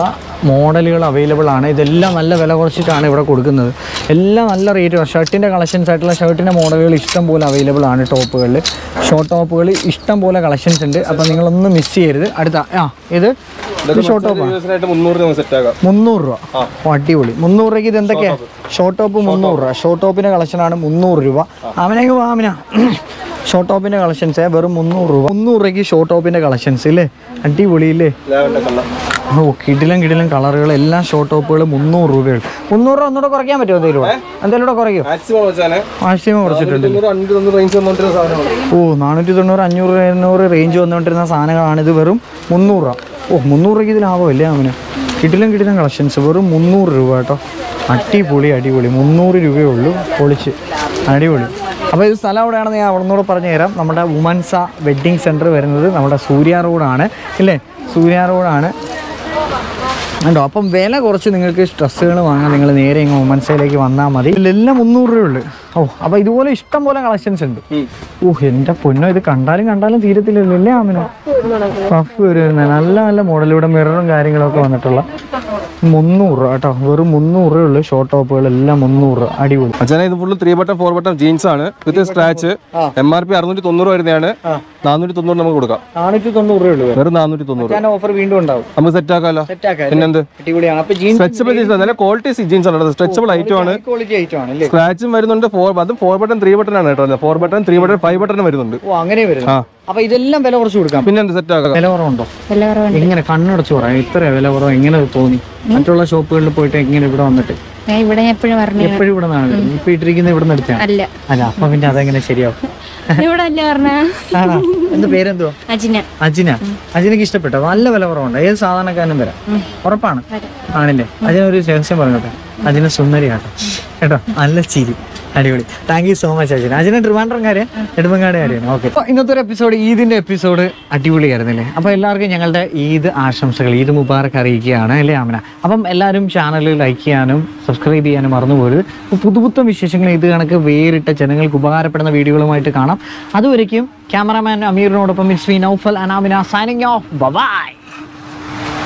മോഡലുകൾ അവൈലബിൾ ആണ് ഇതെല്ലാം നല്ല വില കുറച്ചിട്ടാണ് ഇവിടെ കൊടുക്കുന്നത് എല്ലാം നല്ല റേറ്റ് ഷർട്ടിൻ്റെ കളക്ഷൻസ് ആയിട്ടുള്ള ഷർട്ടിൻ്റെ മോഡലുകൾ ഇഷ്ടം പോലെ അവൈലബിൾ ആണ് ടോപ്പുകളിൽ ഷോർട്ട് ടോപ്പുകൾ ഇഷ്ടം പോലെ കളക്ഷൻസ് ഉണ്ട് അപ്പോൾ നിങ്ങളൊന്നും മിസ് ചെയ്യരുത് അടുത്ത ആ ഇത് ഷോർട്ട് ടോപ്പാണ് യൂസിനായിട്ട് മുന്നൂറ് രൂപ സെറ്റ് ആക്കാം മുന്നൂറ് രൂപ ഓ അടിപൊളി മുന്നൂറ് രൂപയ്ക്ക് ഇത് എന്തൊക്കെയാ ഷോർട്ട് ടോപ്പ് മുന്നൂറ് രൂപ ഷോർട്ട് ടോപ്പിന്റെ കളക്ഷനാണ് മുന്നൂറ് രൂപ അവനേക്ക് വാമിന ഷോർട്ട് ടോപ്പിന്റെ കളക്ഷൻസ് വെറും മുന്നൂറ് രൂപ മുന്നൂറ് രൂപയ്ക്ക് ഷോർട്ട് ടോപ്പിന്റെ കളക്ഷൻസ് ഇല്ലേ അടിപൊളി ഇല്ലേ ലാവൻഡർ കളർ ഓ കിടിലം കിടിലം കളറുകൾ എല്ലാം ഷോർട്ട് ടോപ്പുകൾ മുന്നൂറ് രൂപയാണ് മുന്നൂറ് രൂപ ഒന്നുകൂടെ കുറയ്ക്കാൻ പറ്റുമോ എന്തെങ്കിലും രൂപ എന്തെങ്കിലും കൂടെ കുറയ്ക്കും മാക്സിമം വെച്ചാണ് മാക്സിമം കുറച്ചിട്ടുണ്ട് തൊണ്ണൂറ് അഞ്ച് തൊണ്ണൂറ് റേഞ്ച് വന്നോണ്ടിരുന്ന സാധനമാണ് ഓ നാനൂറ്റി തൊണ്ണൂറ് അഞ്ഞൂറ് എണ്ണൂറ് റേഞ്ച് വന്നുകൊണ്ടിരുന്ന സാധനങ്ങളാണ് ഇത് വെറും മുന്നൂറ് രൂപ ഓ മുന്നൂറ് രൂപയ്ക്ക് ഇത് ലാഭമല്ലേ അവന് കിടിലം കിടിലം കളക്ഷൻസ് വെറും മുന്നൂറ് രൂപ കേട്ടോ അടിപൊളി അടിപൊളി മുന്നൂറ് രൂപയേ ഉള്ളൂ പൊളിച്ച് അടിപൊളി അപ്പോൾ ഇത് സ്ഥലം എവിടെയാണെന്ന് ഞാൻ അവിടെ കൂടെ പറഞ്ഞു തരാം നമ്മുടെ വുമൻസ വെഡ്ഡിങ് സെൻറ്റർ വരുന്നത് നമ്മുടെ സൂര്യ റോഡാണ് ഇല്ലേ സൂര്യ റോഡാണ് ഉണ്ടോ അപ്പം വില കുറച്ച് നിങ്ങൾക്ക് ഡ്രസ്സുകൾ വാങ്ങാൻ നിങ്ങൾ നേരെ ഇങ്ങ് വുമൻസയിലേക്ക് വന്നാൽ മതി ഇതിലെല്ലാം മുന്നൂറ് രൂപ ഉള്ളു ഓ അപ്പോൾ ഇതുപോലെ ഇഷ്ടം പോലെ കളക്ഷൻസ് ഉണ്ട് ഓ എൻ്റെ പൊന്നോ ഇത് കണ്ടാലും കണ്ടാലും തീരത്തില്ലല്ലോ അല്ലേ ആമിനോ പഫ് വരുന്നത് നല്ല നല്ല മോഡൽ ഇവിടെ മിററും കാര്യങ്ങളൊക്കെ വന്നിട്ടുള്ള മുന്നൂറ് രൂപ കേട്ടോ വെറും മുന്നൂറ് രൂപ ഉള്ളു ഷോർട്ട് ടോപ്പുകൾ എല്ലാം മുന്നൂറ് രൂപ അടിപൊളി അച്ഛനെ ഇത് full three button four button jeans ആണ് with scratch M R P അറുന്നൂറ്റി തൊണ്ണൂറ് വരുന്നതാണ് നാനൂറ്റി തൊണ്ണൂറ് നമുക്ക് കൊടുക്കാം നാനൂറ്റി തൊണ്ണൂറ് രൂപ ഉള്ളു വെറും നാനൂറ്റി തൊണ്ണൂറ് ഞാൻ ഓഫർ വീണ്ടും ഉണ്ടാവും നമുക്ക് സെറ്റ് ആക്കാമല്ലോ സെറ്റ് ആക്കാം പിന്നെന്ത് അടിപൊളിയാണ് അപ്പോൾ ജീൻസ് സ്ട്രെച്ചബിൾ ജീൻസ് നല്ല ക്വാളിറ്റി ജീൻസ് ആണ് സ്ട്രെച്ചബിൾ ഐറ്റം ആണ് ക്വാളിറ്റി ഐറ്റം ആണ് അല്ലേ സ്ക്രാച്ചും വരുന്നുണ്ട് ഫോർ അത് ഫോർ ബട്ടൺ ത്രീ ബട്ടൺ ആണ് കേട്ടോ four button three button five button വരുന്നുണ്ട് ഓ അങ്ങനെ വരുന്നു ആ അപ്പോൾ ഇതെല്ലാം വില കുറച്ച് കൊടുക്കാം പിന്നെന്ത് സെറ്റ് ആക്കാം വില കുറവുണ്ടോ എങ്ങനെ കണ്ണടച്ച് പറയാം ഇത്ര വില കുറവ് എങ്ങനെ തോന്നി മറ്റുള്ള ഷോപ്പുകളിൽ പോയിട്ട് എങ്ങനെ ഇവിടെ വന്നിട്ട് ഞാൻ ഇവിടെ എപ്പോഴും പറഞ്ഞു എപ്പോഴും ഇവിടെ നിന്നാണ് ഇപ്പൊ ഇട്ടിരിക്കുന്ന ഇവിടെ നിന്ന് എടുത്താണ് അല്ല അല്ല അപ്പൊ പിന്നെ അതെങ്ങനെ ശരിയാവും ഇവിടെ അല്ല പറഞ്ഞ ആണോ എന്ത് പേരെന്തുവാ അജിന അജിന അജിനക്ക് ഇഷ്ടപ്പെട്ടോ നല്ല വില കുറവുണ്ട് ഏത് സാധാരണക്കാരനും വരാം ഉറപ്പാണ് ആണില്ലേ അജിന ഒരു രഹസ്യം പറഞ്ഞോട്ടെ അജിന സുന്ദരിയാട്ടോ കേട്ടോ നല്ല ചിരി അടിപൊളി thank you so much Ajina Ajina ട്രിവാൻഡ്രംകാരെ നെടുമ്പങ്ങാടുകാരെയാണ് ഓക്കെ ഇന്നത്തെ ഒരു എപ്പിസോഡ് ഈദിന്റെ എപ്പിസോഡ് അടിപൊളിയായിരുന്നില്ലേ അപ്പോൾ എല്ലാവർക്കും ഞങ്ങളുടെ ഈദ് ആശംസകൾ ഈദ് മുബാറക്ക് അറിയിക്കുകയാണ് അല്ലേ ആമന അപ്പം എല്ലാവരും ചാനൽ ലൈക്ക് ചെയ്യാനും സബ്സ്ക്രൈബ് ചെയ്യാനും മറന്നുപോകരുത് അപ്പോൾ പുതുപുത്തൻ വിശേഷങ്ങൾ ഇത് കണക്ക് വേറിട്ട ജനങ്ങൾക്ക് ഉപകാരപ്പെടുന്ന വീഡിയോകളുമായിട്ട് കാണാം അതുവരയ്ക്കും ക്യാമറാമാൻ അമീറിനോടൊപ്പം it's me Naufal Anamina signing off by